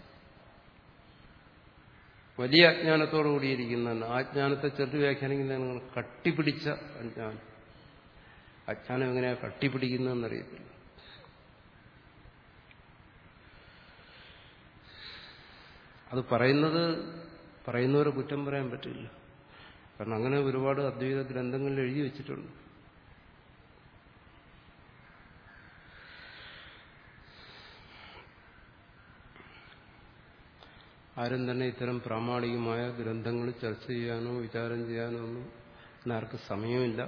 വലിയ അജ്ഞാനത്തോടു കൂടിയിരിക്കുന്നതാണ് ആ അജ്ഞാനത്തെ ചെറു വ്യാഖ്യാനിക്കുന്നതാണ് നിങ്ങൾ കട്ടിപ്പിടിച്ച അജ്ഞാനം അജ്ഞാനം എങ്ങനെയാ കട്ടിപ്പിടിക്കുന്നതെന്നറിയത്തില്ല അത് പറയുന്നത് പറയുന്നവരെ കുറ്റം പറയാൻ പറ്റില്ല കാരണം അങ്ങനെ ഒരുപാട് അദ്വൈത ഗ്രന്ഥങ്ങളിൽ എഴുതി വെച്ചിട്ടുണ്ട് ആരും തന്നെ ഇത്തരം പ്രാമാണികമായ ഗ്രന്ഥങ്ങൾ ചർച്ച ചെയ്യാനോ വിചാരം ചെയ്യാനോ ഒന്നും ആർക്കും സമയമില്ല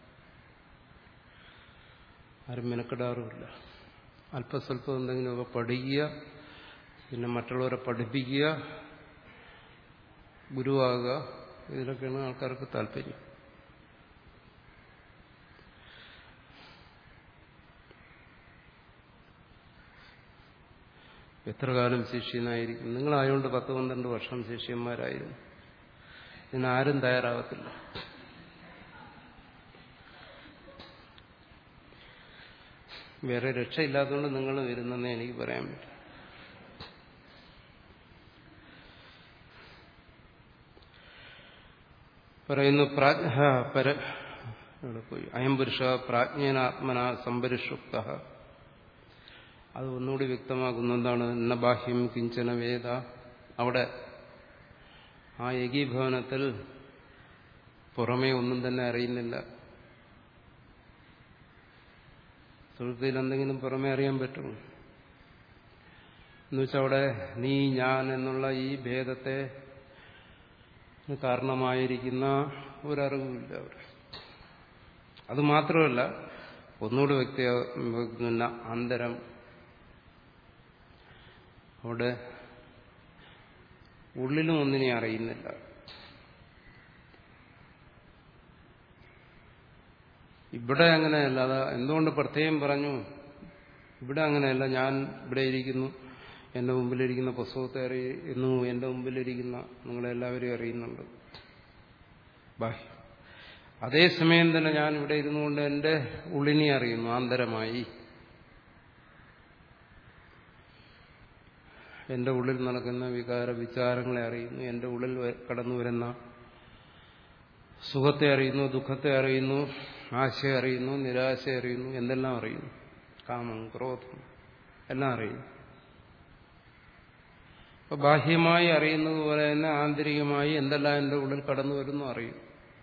ആരും മെനക്കെടാറുമില്ല അല്പസ്വല്പം എന്തെങ്കിലുമൊക്കെ പഠിക്കുക പിന്നെ മറ്റുള്ളവരെ പഠിപ്പിക്കുക ഗുരുവാകുക ഇതിലൊക്കെയാണ് ആൾക്കാർക്ക് താല്പര്യം എത്ര കാലം ശിഷ്യനായിരിക്കും നിങ്ങളായതുകൊണ്ട് പത്ത് പന്ത്രണ്ട് വർഷം ശിഷ്യന്മാരായിരുന്നു ഇതിനാരും തയ്യാറാകത്തില്ല വേറെ രക്ഷയില്ലാത്തതുകൊണ്ട് നിങ്ങൾ വരുന്നെന്നേ എനിക്ക് പറയാൻ പറ്റും പറയുന്നു പ്രാജ്ഞ പര ഇവിടെ പോയി അയം പുരുഷ പ്രാജ്ഞനാത്മന സംപരിഷുപ്ത അത് ഒന്നുകൂടി വ്യക്തമാക്കുന്ന എന്താണ് എന്ന ബാഹ്യം കിഞ്ചന വേദ അവിടെ ആ ഏകീഭവനത്തിൽ പുറമേ ഒന്നും തന്നെ അറിയുന്നില്ല സുഹൃത്തിയിൽ എന്തെങ്കിലും പുറമേ അറിയാൻ പറ്റുമോ എന്നുവെച്ചാൽ അവിടെ നീ ഞാൻ എന്നുള്ള ഈ ഭേദത്തെ കാരണമായിരിക്കുന്ന ഒരറിവില്ല അവിടെ അത് മാത്രമല്ല ഒന്നുകൂടി വ്യക്തിയാകുന്ന അന്തരം അവിടെ ഉള്ളിലും ഒന്നിനെ അറിയുന്നില്ല ഇവിടെ അങ്ങനെയല്ല അത് എന്തുകൊണ്ട് പ്രത്യേകം പറഞ്ഞു ഇവിടെ അങ്ങനെയല്ല ഞാൻ ഇവിടെ ഇരിക്കുന്നു എന്റെ മുമ്പിലിരിക്കുന്ന പുസ്തകത്തെ അറിയുന്നു എന്റെ മുമ്പിലിരിക്കുന്ന നിങ്ങളെല്ലാവരെയും അറിയുന്നുണ്ട് ബാഹ്യം അതേസമയം തന്നെ ഞാൻ ഇവിടെ ഇരുന്നുകൊണ്ട് എന്റെ ഉള്ളിനെ അറിയുന്നു ആന്തരമായി എന്റെ ഉള്ളിൽ നടക്കുന്ന വികാര വിചാരങ്ങളെ അറിയുന്നു എന്റെ ഉള്ളിൽ കടന്നു വരുന്ന സുഖത്തെ അറിയുന്നു ദുഃഖത്തെ അറിയുന്നു ആശയെ അറിയുന്നു നിരാശ അറിയുന്നു എന്തെല്ലാം അറിയുന്നു കാമം ക്രോധം എല്ലാം അറിയുന്നു അപ്പൊ ബാഹ്യമായി അറിയുന്നത് പോലെ തന്നെ ആന്തരികമായി എന്തെല്ലാം എന്റെ ഉള്ളിൽ കടന്നു വരുന്നു അറിയും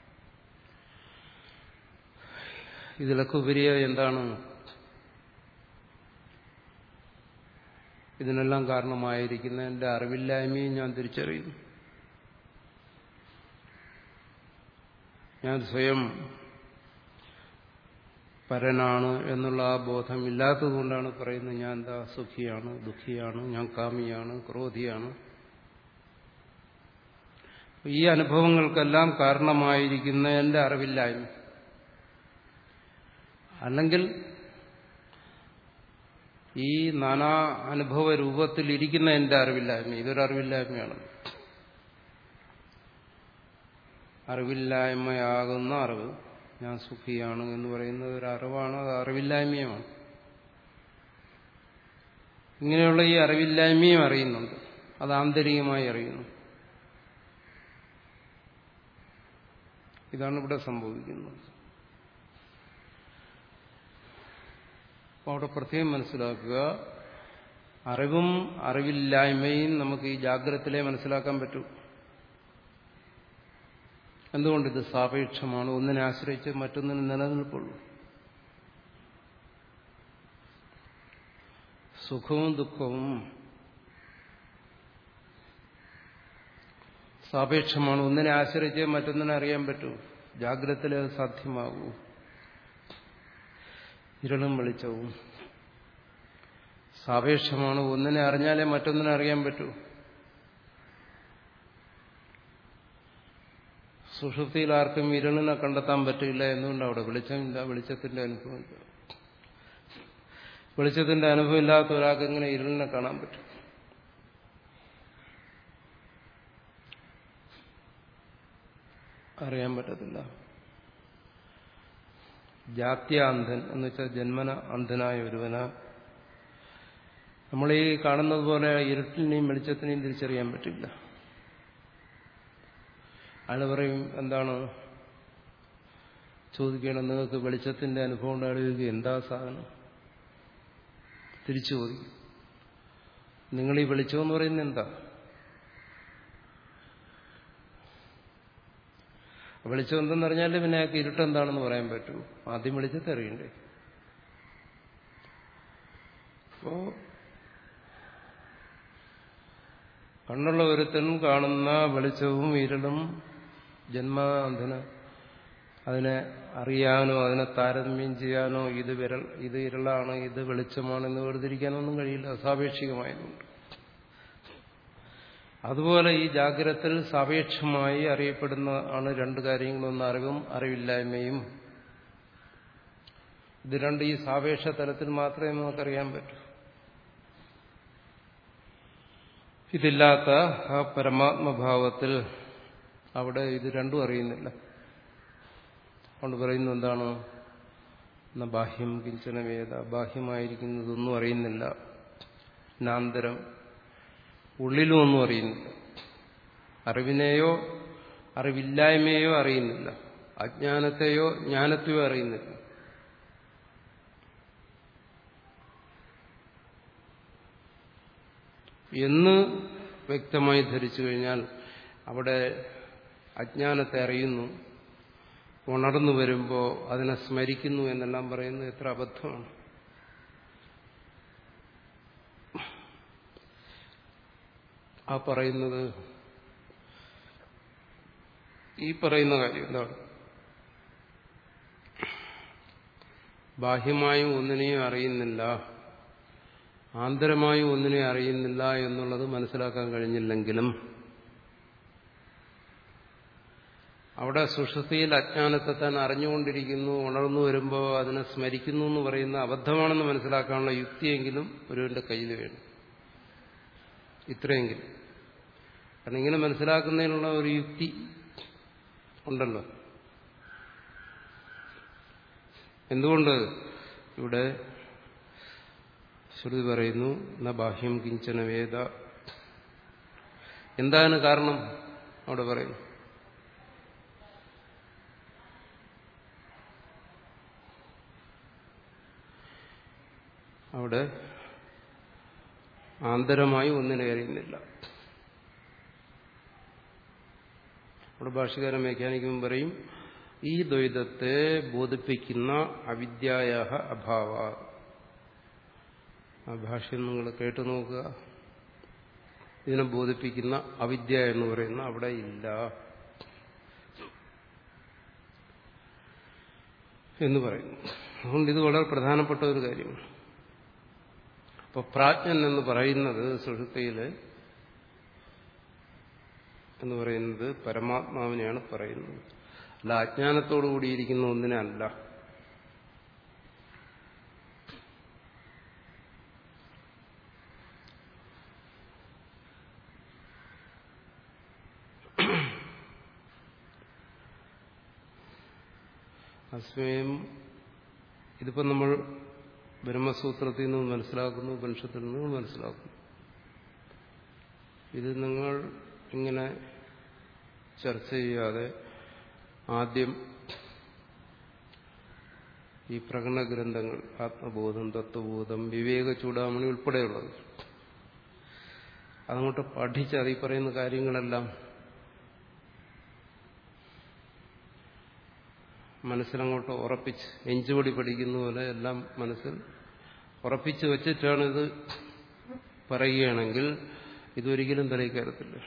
ഇതിലൊക്കെ ഉപരിയായി എന്താണ് ഇതിനെല്ലാം കാരണമായിരിക്കുന്ന എന്റെ അറിവില്ലായ്മയും ഞാൻ തിരിച്ചറിയുന്നു ഞാൻ സ്വയം പരനാണ് എന്നുള്ള ആ ബോധം ഇല്ലാത്തതുകൊണ്ടാണ് പറയുന്നത് ഞാൻ എന്താ സുഖിയാണ് ദുഃഖിയാണ് ഞാൻ കാമിയാണ് ക്രോധിയാണ് ഈ അനുഭവങ്ങൾക്കെല്ലാം കാരണമായിരിക്കുന്ന എന്റെ അറിവില്ലായ്മ അല്ലെങ്കിൽ ഈ നാനാ അനുഭവ രൂപത്തിലിരിക്കുന്ന എന്റെ അറിവില്ലായ്മ ഇതൊരു അറിവില്ലായ്മയാണ് അറിവില്ലായ്മയാകുന്ന അറിവ് ഞാൻ സുഖിയാണ് എന്ന് പറയുന്നത് ഒരു അറിവാണ് അത് അറിവില്ലായ്മയുമാണ് ഇങ്ങനെയുള്ള ഈ അറിവില്ലായ്മയും അറിയുന്നുണ്ട് അത് ആന്തരികമായി അറിയുന്നു ഇതാണ് ഇവിടെ സംഭവിക്കുന്നത് അപ്പോൾ അവിടെ പ്രത്യേകം മനസ്സിലാക്കുക അറിവും അറിവില്ലായ്മയും നമുക്ക് ഈ ജാഗ്രതത്തിലേ മനസ്സിലാക്കാൻ പറ്റൂ എന്തുകൊണ്ടിത് സാപേക്ഷമാണ് ഒന്നിനെ ആശ്രയിച്ച് മറ്റൊന്നിന് നിലനിൽപ്പുള്ളൂ സുഖവും ദുഃഖവും സാപേക്ഷമാണ് ഒന്നിനെ ആശ്രയിച്ച് മറ്റൊന്നിനെ അറിയാൻ പറ്റൂ ജാഗ്രതത്തിൽ അത് സാധ്യമാകൂ ഇരുളും വെളിച്ചവും സാപേക്ഷമാണ് ഒന്നിനെ അറിഞ്ഞാലേ മറ്റൊന്നിനെ അറിയാൻ പറ്റൂ സുഷുപ്തിയിൽ ആർക്കും ഇരുളിനെ കണ്ടെത്താൻ പറ്റില്ല എന്നുകൊണ്ട് അവിടെ വെളിച്ചമില്ല വെളിച്ചത്തിന്റെ അനുഭവമില്ല വെളിച്ചത്തിന്റെ അനുഭവം ഇല്ലാത്ത ഒരാൾക്ക് എങ്ങനെ ഇരുളിനെ കാണാൻ പറ്റും അറിയാൻ പറ്റത്തില്ല ജാത്യാന്ധൻ എന്ന് വെച്ചാൽ ജന്മന അന്ധനായ ഒരുവന നമ്മൾ ഈ കാണുന്നത് പോലെ ഇരുട്ടിനെയും വെളിച്ചത്തിനെയും തിരിച്ചറിയാൻ പറ്റില്ല അയാൾ പറയും എന്താണ് ചോദിക്കണം നിങ്ങൾക്ക് വെളിച്ചത്തിന്റെ അനുഭവം ഉണ്ടാവുക എന്താ സാധനം തിരിച്ചു ചോദിക്കും നിങ്ങൾ ഈ വെളിച്ചമെന്ന് പറയുന്നത് എന്താ വെളിച്ചം എന്തെന്ന് അറിഞ്ഞാൽ പിന്നെ അയാൾക്ക് ഇരുട്ടെന്താണെന്ന് പറയാൻ പറ്റൂ ആദ്യം വെളിച്ചത്തെ അറിയണ്ടേ അപ്പോ കണ്ണുള്ള ഒരുത്തൻ കാണുന്ന വെളിച്ചവും ഇരുളും ജന്മാന്ധന അതിനെ അറിയാനോ അതിനെ താരതമ്യം ചെയ്യാനോ ഇത് വിരൽ ഇത് ഇരുളാണ് ഇത് വെളിച്ചമാണെന്ന് വേർതിരിക്കാനൊന്നും കഴിയില്ല സാപേക്ഷികമായതുകൊണ്ട് അതുപോലെ ഈ ജാഗ്രതത്തിൽ സാപേക്ഷമായി അറിയപ്പെടുന്ന ആണ് രണ്ട് കാര്യങ്ങളൊന്ന് അറിവും അറിവില്ലായ്മയും ഇത് രണ്ട് ഈ സാപേക്ഷ തലത്തിൽ മാത്രമേ നമുക്കറിയാൻ പറ്റൂ ഇതില്ലാത്ത ആ പരമാത്മഭാവത്തിൽ അവിടെ ഇത് രണ്ടും അറിയുന്നില്ല അതുകൊണ്ട് പറയുന്നു എന്താണ് എന്ന ബാഹ്യം കിഞ്ചന വേദ ബാഹ്യമായിരിക്കുന്നതൊന്നും അറിയുന്നില്ല നാന്തരം ഉള്ളിലും ഒന്നും അറിയുന്നില്ല അറിവിനെയോ അറിവില്ലായ്മയോ അറിയുന്നില്ല അജ്ഞാനത്തെയോ ജ്ഞാനത്തെയോ അറിയുന്നില്ല എന്ന് വ്യക്തമായി ധരിച്ചു കഴിഞ്ഞാൽ അവിടെ അജ്ഞാനത്തെ അറിയുന്നു ഉണർന്നു വരുമ്പോൾ അതിനെ സ്മരിക്കുന്നു എന്നെല്ലാം പറയുന്നത് എത്ര അബദ്ധമാണ് ആ പറയുന്നത് ഈ പറയുന്ന കാര്യം എന്താണ് ബാഹ്യമായും ഒന്നിനെയും അറിയുന്നില്ല ആന്തരമായും ഒന്നിനെയും അറിയുന്നില്ല എന്നുള്ളത് മനസ്സിലാക്കാൻ കഴിഞ്ഞില്ലെങ്കിലും അവിടെ സുഷുതിയിൽ അജ്ഞാനത്തെ താൻ അറിഞ്ഞുകൊണ്ടിരിക്കുന്നു ഉണർന്നു വരുമ്പോൾ അതിനെ സ്മരിക്കുന്നു എന്ന് പറയുന്ന അബദ്ധമാണെന്ന് മനസ്സിലാക്കാനുള്ള യുക്തിയെങ്കിലും ഒരുവന്റെ കയ്യിൽ വേണം ഇത്രയെങ്കിലും കാരണം ഇങ്ങനെ മനസ്സിലാക്കുന്നതിനുള്ള ഒരു യുക്തി ഉണ്ടല്ലോ എന്തുകൊണ്ട് ഇവിടെ ശ്രുതി പറയുന്നു ന ബാഹ്യം കിഞ്ചന വേദ എന്താണ് കാരണം അവിടെ പറയുന്നു അവിടെ ആന്തരമായി ഒന്നിനെ അറിയുന്നില്ല അവിടെ ഭാഷകാരൻ വ്യാഖ്യാനിക്കുമ്പോൾ പറയും ഈ ദ്വൈതത്തെ ബോധിപ്പിക്കുന്ന അവിദ്യായ അഭാവ ആ ഭാഷ്യം നിങ്ങൾ കേട്ടു നോക്കുക ഇതിനെ ബോധിപ്പിക്കുന്ന അവിദ്യ എന്ന് പറയുന്ന അവിടെ ഇല്ല എന്ന് പറയുന്നു അതുകൊണ്ട് ഇത് വളരെ പ്രധാനപ്പെട്ട ഒരു കാര്യമാണ് അപ്പൊ പ്രാജ്ഞൻ എന്ന് പറയുന്നത് സുഷുപ്തിയില് എന്ന് പറയുന്നത് പരമാത്മാവിനെയാണ് പറയുന്നത് അല്ല അജ്ഞാനത്തോടു കൂടിയിരിക്കുന്ന ഒന്നിനെ അല്ല അസ്മയം ഇതിപ്പോ നമ്മൾ ബ്രഹ്മസൂത്രത്തിൽ നിന്ന് മനസ്സിലാക്കുന്നു ഉപനിഷത്തിൽ നിന്ന് മനസ്സിലാക്കുന്നു ഇത് നിങ്ങൾ ഇങ്ങനെ ചർച്ച ചെയ്യാതെ ആദ്യം ഈ പ്രകടന ഗ്രന്ഥങ്ങൾ ആത്മബോധം തത്വബോധം വിവേക ചൂടാമണി ഉൾപ്പെടെയുള്ളത് അതങ്ങോട്ട് പഠിച്ച് അത് ഈ പറയുന്ന കാര്യങ്ങളെല്ലാം മനസ്സിലങ്ങോട്ട് ഉറപ്പിച്ച് എഞ്ചുപടി പഠിക്കുന്ന പോലെ എല്ലാം മനസ്സിൽ ഉറപ്പിച്ച് വെച്ചിട്ടാണ് ഇത് പറയുകയാണെങ്കിൽ ഇതൊരിക്കലും തലയിൽ കയറത്തില്ല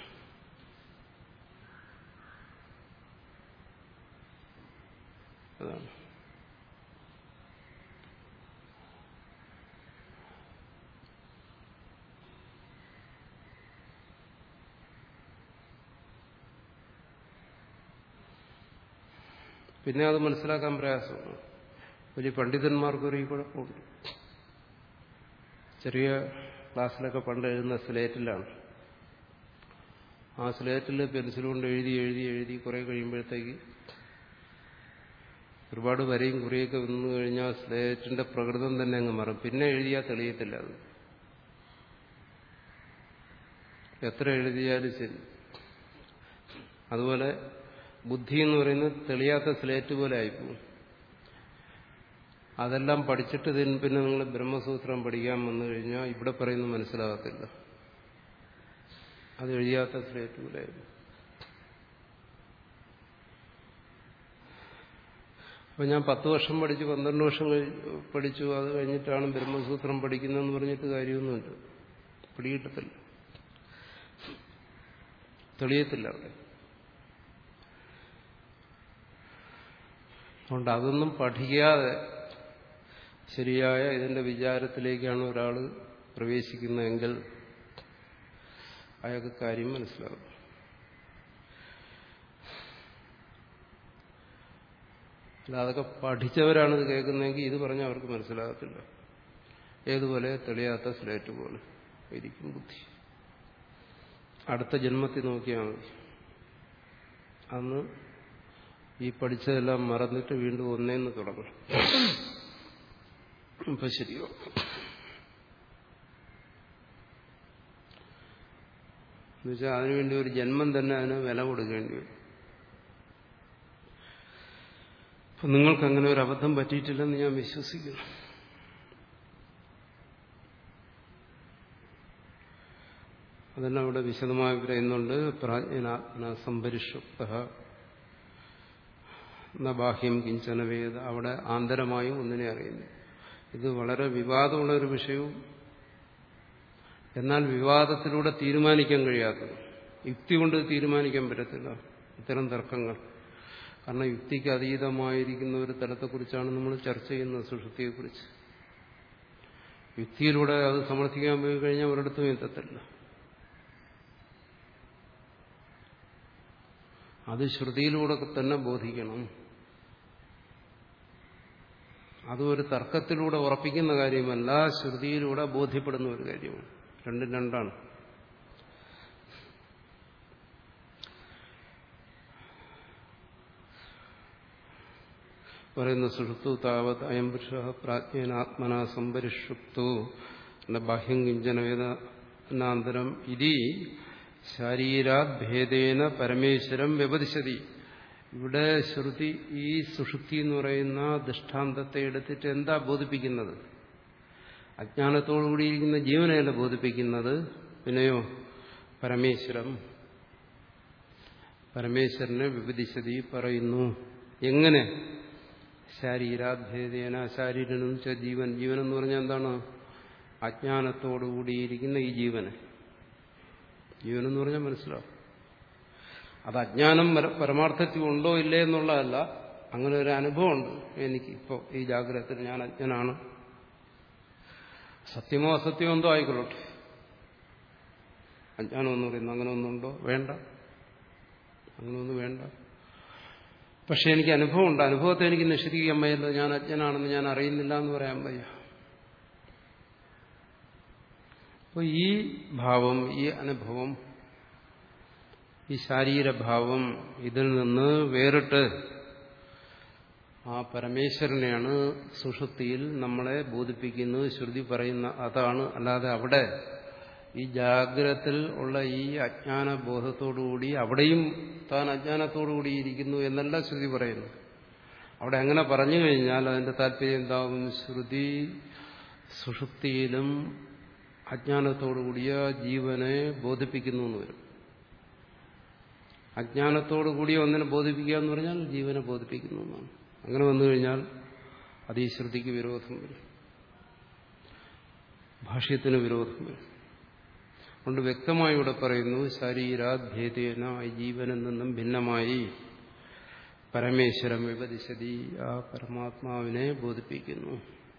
അതാണ് പിന്നെ അത് മനസ്സിലാക്കാൻ പ്രയാസമാണ് വലിയ പണ്ഡിതന്മാർക്കൊരു ഈ കുഴപ്പമുണ്ട് ചെറിയ ക്ലാസ്സിലൊക്കെ പണ്ട് എഴുതുന്ന സ്ലേറ്റിലാണ് ആ സ്ലേറ്റിൽ പെൻസിൽ കൊണ്ട് എഴുതി എഴുതി എഴുതി കുറെ കഴിയുമ്പോഴത്തേക്ക് ഒരുപാട് വരയും കുറിയൊക്കെ വന്നു കഴിഞ്ഞാൽ സ്ലേറ്റിന്റെ പ്രകൃതം തന്നെ അങ്ങ് മാറും പിന്നെ എഴുതിയാൽ തെളിയത്തില്ല അത് എത്ര എഴുതിയാലും ശരി അതുപോലെ ബുദ്ധി എന്ന് പറയുന്നത് തെളിയാത്ത സ്ലേറ്റ് പോലെ ആയിപ്പോകും അതെല്ലാം പഠിച്ചിട്ട് ഇതിന് പിന്നെ നിങ്ങൾ ബ്രഹ്മസൂത്രം പഠിക്കാൻ വന്നു കഴിഞ്ഞാൽ ഇവിടെ പറയുന്നത് മനസ്സിലാകത്തില്ല അത് എഴുതിയാത്ത സ്ലേറ്റ് പോലെ ആയിരുന്നു അപ്പൊ ഞാൻ പത്ത് വർഷം പഠിച്ചു പന്ത്രണ്ട് വർഷം പഠിച്ചു അത് കഴിഞ്ഞിട്ടാണ് ബ്രഹ്മസൂത്രം പഠിക്കുന്നതെന്ന് പറഞ്ഞിട്ട് കാര്യമൊന്നുമില്ല പിടികിട്ടത്തില്ല തെളിയത്തില്ല അവിടെ അതുകൊണ്ട് അതൊന്നും പഠിക്കാതെ ശരിയായ ഇതിന്റെ വിചാരത്തിലേക്കാണ് ഒരാൾ പ്രവേശിക്കുന്നതെങ്കിൽ അയാൾക്ക് കാര്യം മനസ്സിലാകും അല്ല അതൊക്കെ പഠിച്ചവരാണ് ഇത് കേൾക്കുന്നതെങ്കിൽ ഇത് പറഞ്ഞാൽ അവർക്ക് മനസ്സിലാകത്തില്ല ഏതുപോലെ തെളിയാത്ത സ്ലേറ്റ് പോലെ ഇരിക്കും ബുദ്ധി അടുത്ത ജന്മത്തിൽ നോക്കിയാൽ മതി അന്ന് ഈ പഠിച്ചതെല്ലാം മറന്നിട്ട് വീണ്ടും ഒന്നേന്ന് തുടങ്ങും അപ്പൊ ശരിയോ എന്നുവെച്ചാൽ അതിനുവേണ്ടി ഒരു ജന്മം തന്നെ അതിന് വില കൊടുക്കേണ്ടി വരും അപ്പൊ നിങ്ങൾക്ക് അങ്ങനെ ഒരു അബദ്ധം പറ്റിയിട്ടില്ലെന്ന് ഞാൻ വിശ്വസിക്കുന്നു അതെല്ലാം അവിടെ വിശദമായി പറയുന്നുണ്ട് പ്രാജ്ഞനാത്മന സംപരിഷുപ്ത ബാഹ്യം കിഞ്ചന വേദ അവിടെ ആന്തരമായും ഒന്നിനെ അറിയുന്നു ഇത് വളരെ വിവാദമുള്ള ഒരു വിഷയവും എന്നാൽ വിവാദത്തിലൂടെ തീരുമാനിക്കാൻ കഴിയാത്തത് യുക്തി കൊണ്ട് തീരുമാനിക്കാൻ പറ്റത്തില്ല ഇത്തരം തർക്കങ്ങൾ കാരണം യുക്തിക്ക് അതീതമായിരിക്കുന്ന ഒരു തലത്തെക്കുറിച്ചാണ് നമ്മൾ ചർച്ച ചെയ്യുന്നത് സുഷുപ്തിയെക്കുറിച്ച് യുക്തിയിലൂടെ അത് സമർത്ഥിക്കാൻ പോയി കഴിഞ്ഞാൽ ഒരിടത്തും എത്തത്തില്ല അത് ശ്രുതിയിലൂടെ തന്നെ ബോധിക്കണം അതും ഒരു തർക്കത്തിലൂടെ ഉറപ്പിക്കുന്ന കാര്യമല്ല ശ്രുതിയിലൂടെ ബോധ്യപ്പെടുന്ന ഒരു കാര്യമാണ് രണ്ടും രണ്ടാണ് പറയുന്ന സുഷുപ്തു താവത് അയം പുരുഷ പ്രാജ്ഞനാത്മന സംപരിഷുപ്തു ബാഹ്യം കിഞ്ചനവേദനാന്തരം ഇതി ശാരീരാത് ഭേദേന പരമേശ്വരം വ്യപതിശതി ഇവിടെ ശ്രുതി ഈ സുഷുപ്തി എന്ന് പറയുന്ന ദൃഷ്ടാന്തത്തെ എടുത്തിട്ട് എന്താ ബോധിപ്പിക്കുന്നത് അജ്ഞാനത്തോടുകൂടിയിരിക്കുന്ന ജീവനെയല്ല ബോധിപ്പിക്കുന്നത് പിന്നെയോ പരമേശ്വരം പരമേശ്വരനെ വിപദിശതി പറയുന്നു എങ്ങനെ ശാരീരാഭേദേന ശാരീരനും ച ജീവൻ ജീവൻ എന്ന് പറഞ്ഞാൽ എന്താണ് അജ്ഞാനത്തോടുകൂടിയിരിക്കുന്ന ഈ ജീവന് ജീവൻ എന്ന് പറഞ്ഞാൽ മനസ്സിലാവും അത് അജ്ഞാനം പരമാർത്ഥത്തിൽ ഉണ്ടോ ഇല്ലേ എന്നുള്ളതല്ല അങ്ങനെ ഒരു അനുഭവമുണ്ട് എനിക്ക് ഇപ്പോൾ ഈ ജാഗ്രതത്തിൽ ഞാൻ അജ്ഞനാണ് സത്യമോ അസത്യമോ എന്തോ ആയിക്കൊള്ളട്ടെ അജ്ഞാനം എന്ന് പറയുന്നു അങ്ങനെ ഒന്നുണ്ടോ വേണ്ട അങ്ങനെയൊന്നും വേണ്ട പക്ഷെ എനിക്ക് അനുഭവമുണ്ട് അനുഭവത്തെ എനിക്ക് നിഷേധിക്കാൻ വയ്യല്ലോ ഞാൻ അജ്ഞനാണെന്ന് ഞാൻ അറിയുന്നില്ല എന്ന് പറയാൻ വയ്യ അപ്പോൾ ഈ ഭാവം ഈ അനുഭവം ഈ ശാരീരഭാവം ഇതിൽ നിന്ന് വേറിട്ട് ആ പരമേശ്വരനെയാണ് സുഷുപ്തിയിൽ നമ്മളെ ബോധിപ്പിക്കുന്നത് ശ്രുതി പറയുന്ന അതാണ് അല്ലാതെ അവിടെ ഈ ജാഗ്രത്തിൽ ഉള്ള ഈ അജ്ഞാന ബോധത്തോടുകൂടി അവിടെയും താൻ അജ്ഞാനത്തോടുകൂടി ഇരിക്കുന്നു എന്നല്ല ശ്രുതി പറയുന്നു അവിടെ അങ്ങനെ പറഞ്ഞു കഴിഞ്ഞാൽ അതിന്റെ താല്പര്യം എന്താകും ശ്രുതി സുഷുപ്തിയിലും അജ്ഞാനത്തോടുകൂടിയ ജീവനെ ബോധിപ്പിക്കുന്നു എന്ന് വരും അജ്ഞാനത്തോടുകൂടിയ ഒന്നിനെ ബോധിപ്പിക്കുക എന്ന് പറഞ്ഞാൽ ജീവനെ ബോധിപ്പിക്കുന്നു എന്നാണ് അങ്ങനെ വന്നു കഴിഞ്ഞാൽ അത് ഈ ശ്രുതിക്ക് വിരോധം വരും ഭാഷ്യത്തിന് വിരോധം വരും അതുകൊണ്ട് വ്യക്തമായി ഇവിടെ പറയുന്നു ശരീരാഭേദേന ഈ ജീവനിൽ നിന്നും ഭിന്നമായി പരമേശ്വരം വിപദിശതി ആ പരമാത്മാവിനെ ബോധിപ്പിക്കുന്നു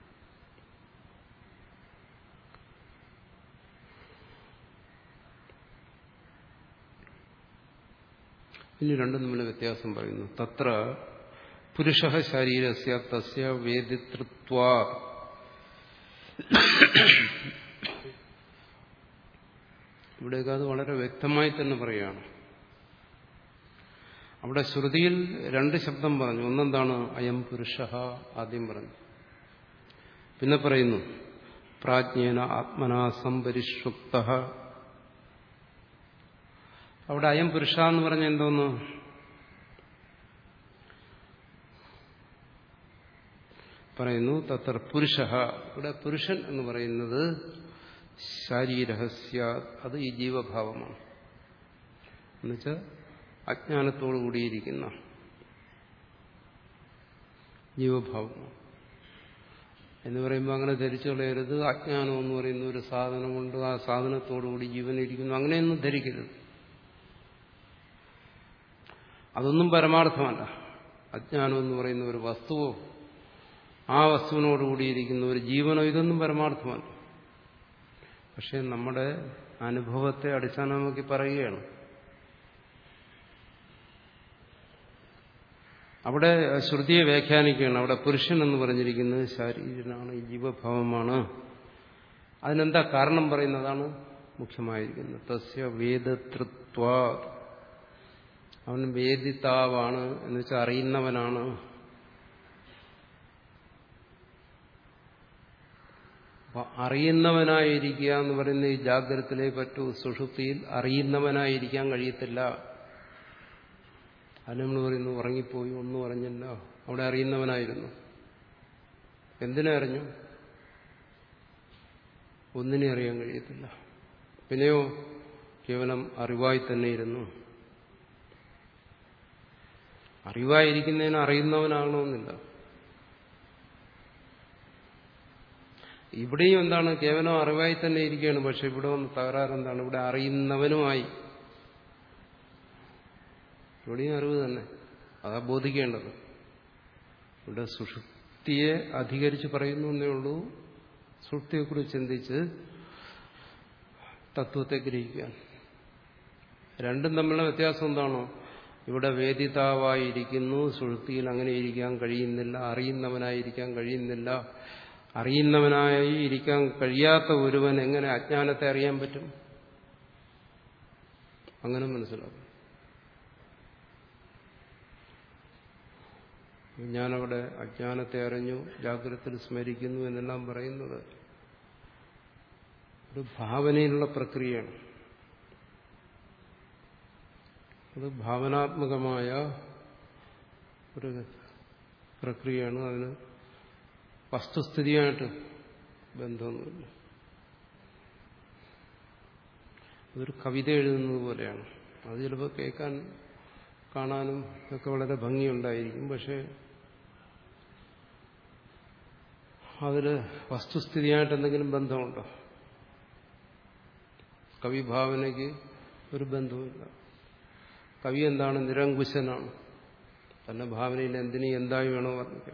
ഇനി രണ്ടും തമ്മിൽ വ്യത്യാസം പറയുന്നു തത്ര പുരുഷ ശരീരസ്യ തസ്യ വേദിതൃത്വ ഇവിടെയൊക്കെ അത് വളരെ വ്യക്തമായി തന്നെ പറയുകയാണ് അവിടെ ശ്രുതിയിൽ രണ്ട് ശബ്ദം പറഞ്ഞു ഒന്നെന്താണ് അയം പുരുഷ ആദ്യം പറഞ്ഞു പിന്നെ പറയുന്നു പ്രാജ്ഞേന ആത്മനാ സംപരിഷുപ്ത അവിടെ അയം പുരുഷ എന്ന് പറഞ്ഞ എന്തോന്നു പറയുന്നു തത്ര പുരുഷ ഇവിടെ പുരുഷൻ എന്ന് പറയുന്നത് ശാരീരഹസ്യ അത് ഈ ജീവഭാവമാണ് എന്നുവെച്ചാൽ അജ്ഞാനത്തോടു കൂടിയിരിക്കുന്ന ജീവഭാവമാണ് എന്ന് പറയുമ്പോൾ അങ്ങനെ ധരിച്ചു കളയരുത് അജ്ഞാനം എന്ന് പറയുന്ന ഒരു സാധനം കൊണ്ട് ആ സാധനത്തോടുകൂടി ജീവനിരിക്കുന്നു അങ്ങനെയൊന്നും ധരിക്കരുത് അതൊന്നും പരമാർത്ഥമല്ല അജ്ഞാനം എന്ന് പറയുന്ന ഒരു വസ്തുവോ ആ വസ്തുവിനോടുകൂടിയിരിക്കുന്ന ഒരു ജീവനോ ഇതൊന്നും പരമാർത്ഥമല്ല പക്ഷെ നമ്മുടെ അനുഭവത്തെ അടിസ്ഥാനമാക്കി പറയുകയാണ് അവിടെ ശ്രുതിയെ വ്യാഖ്യാനിക്കുകയാണ് അവിടെ പുരുഷൻ എന്ന് പറഞ്ഞിരിക്കുന്നത് ശാരീരനാണ് ഈ ജീവഭാവമാണ് അതിനെന്താ കാരണം പറയുന്നതാണ് മുഖ്യമായിരിക്കുന്നത് തസ്യ വേദതൃത്വ അവൻ വേദിതാവാണ് എന്ന് വെച്ചാൽ അറിയുന്നവനാണ് അപ്പൊ അറിയുന്നവനായിരിക്കുക എന്ന് പറയുന്ന ഈ ജാഗ്രതത്തിലേ പറ്റൂ സുഷുപ്തിയിൽ അറിയുന്നവനായിരിക്കാൻ കഴിയത്തില്ല അത് നമ്മൾ പറയുന്നു ഉറങ്ങിപ്പോയി ഒന്നും അറിഞ്ഞില്ല അവിടെ അറിയുന്നവനായിരുന്നു എന്തിനെ അറിഞ്ഞു ഒന്നിനെ അറിയാൻ കഴിയത്തില്ല പിന്നെയോ കേവലം അറിവായി തന്നെ ഇരുന്നു അറിവായിരിക്കുന്നതിന് അറിയുന്നവനാകണമെന്നില്ല ഇവിടെയും എന്താണ് കേവലം അറിവായി തന്നെ ഇരിക്കുകയാണ് പക്ഷെ ഇവിടെ ഒന്ന് തകരാറെന്താണ് ഇവിടെ അറിയുന്നവനുമായി ഇവിടെയും അറിവ് തന്നെ അതാ ബോധിക്കേണ്ടത് ഇവിടെ സുഷുപ്തിയെ അധികരിച്ച് പറയുന്നു എന്നേ ഉള്ളൂ സുഷുപ്തിയെക്കുറിച്ച് ചിന്തിച്ച് തത്വത്തെ ഗ്രഹിക്കാൻ രണ്ടും തമ്മിലുള്ള വ്യത്യാസം എന്താണോ ഇവിടെ വേദിതാവായിരിക്കുന്നു സുഷുപ്തിയിൽ അങ്ങനെ ഇരിക്കാൻ കഴിയുന്നില്ല അറിയുന്നവനായിരിക്കാൻ കഴിയുന്നില്ല അറിയുന്നവനായി ഇരിക്കാൻ കഴിയാത്ത ഒരുവൻ എങ്ങനെ അജ്ഞാനത്തെ അറിയാൻ പറ്റും അങ്ങനെ മനസ്സിലാക്കും ഞാനവിടെ അജ്ഞാനത്തെ അറിഞ്ഞു ജാഗ്രതത്തിൽ സ്മരിക്കുന്നു എന്നെല്ലാം പറയുന്നത് ഒരു ഭാവനയിലുള്ള പ്രക്രിയയാണ് അത് ഭാവനാത്മകമായ ഒരു പ്രക്രിയയാണ് അതിന് വസ്തുസ്ഥിതിയായിട്ട് ബന്ധമൊന്നുമില്ല അതൊരു കവിത എഴുതുന്നത് പോലെയാണ് അത് ചിലപ്പോൾ കേൾക്കാൻ കാണാനും ഒക്കെ വളരെ ഭംഗിയുണ്ടായിരിക്കും പക്ഷെ അതിൽ വസ്തുസ്ഥിതിയായിട്ട് എന്തെങ്കിലും ബന്ധമുണ്ടോ കവിഭാവനയ്ക്ക് ഒരു ബന്ധവുമില്ല കവി എന്താണ് നിരങ്കുശനാണ് തന്നെ ഭാവനയിൽ എന്തിനു എന്തായി വേണോ വർണ്ണിക്കാം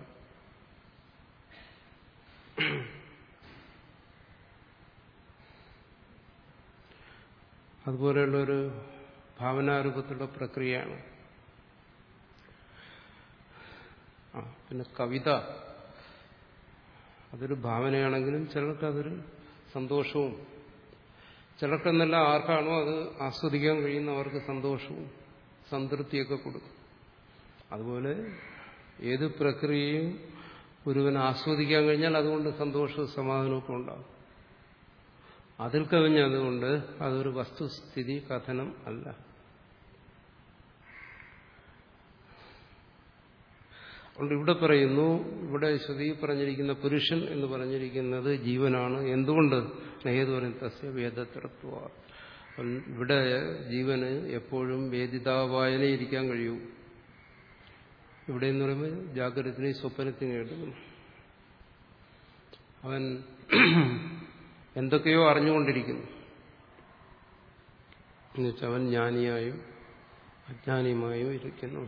അതുപോലെയുള്ള ഒരു ഭാവനാരൂപത്തിലുള്ള പ്രക്രിയയാണ് ആ പിന്നെ കവിത അതൊരു ഭാവനയാണെങ്കിലും ചിലർക്ക് അതൊരു സന്തോഷവും ചിലർക്കെന്നല്ല ആർക്കാണോ അത് ആസ്വദിക്കാൻ കഴിയുന്ന അവർക്ക് സന്തോഷവും സംതൃപ്തിയൊക്കെ കൊടുക്കും അതുപോലെ ഏത് പ്രക്രിയയും ഒരുവൻ ആസ്വദിക്കാൻ കഴിഞ്ഞാൽ അതുകൊണ്ട് സന്തോഷവും സമാധാനമൊക്കെ ഉണ്ടാകും അതിൽ കവിഞ്ഞതുകൊണ്ട് അതൊരു വസ്തുസ്ഥിതി കഥനം അല്ല അതുകൊണ്ട് ഇവിടെ പറയുന്നു ഇവിടെ ശ്രുതി പറഞ്ഞിരിക്കുന്ന പുരുഷൻ എന്ന് പറഞ്ഞിരിക്കുന്നത് ജീവനാണ് എന്തുകൊണ്ട് ഏത് പറയും തസ്യ വേദത്തിറത്വ ഇവിടെ ജീവന് എപ്പോഴും വേദിതാവായനെ ഇരിക്കാൻ കഴിയൂ ഇവിടെ എന്ന് പറയുമ്പോൾ ജാഗ്രതത്തിനെ സ്വപ്നത്തിനെ എടുക്കുന്നു അവൻ എന്തൊക്കെയോ അറിഞ്ഞുകൊണ്ടിരിക്കുന്നു എന്നുവെച്ചാൽ അവൻ ജ്ഞാനിയായും അജ്ഞാനിയുമായും ഇരിക്കുന്നു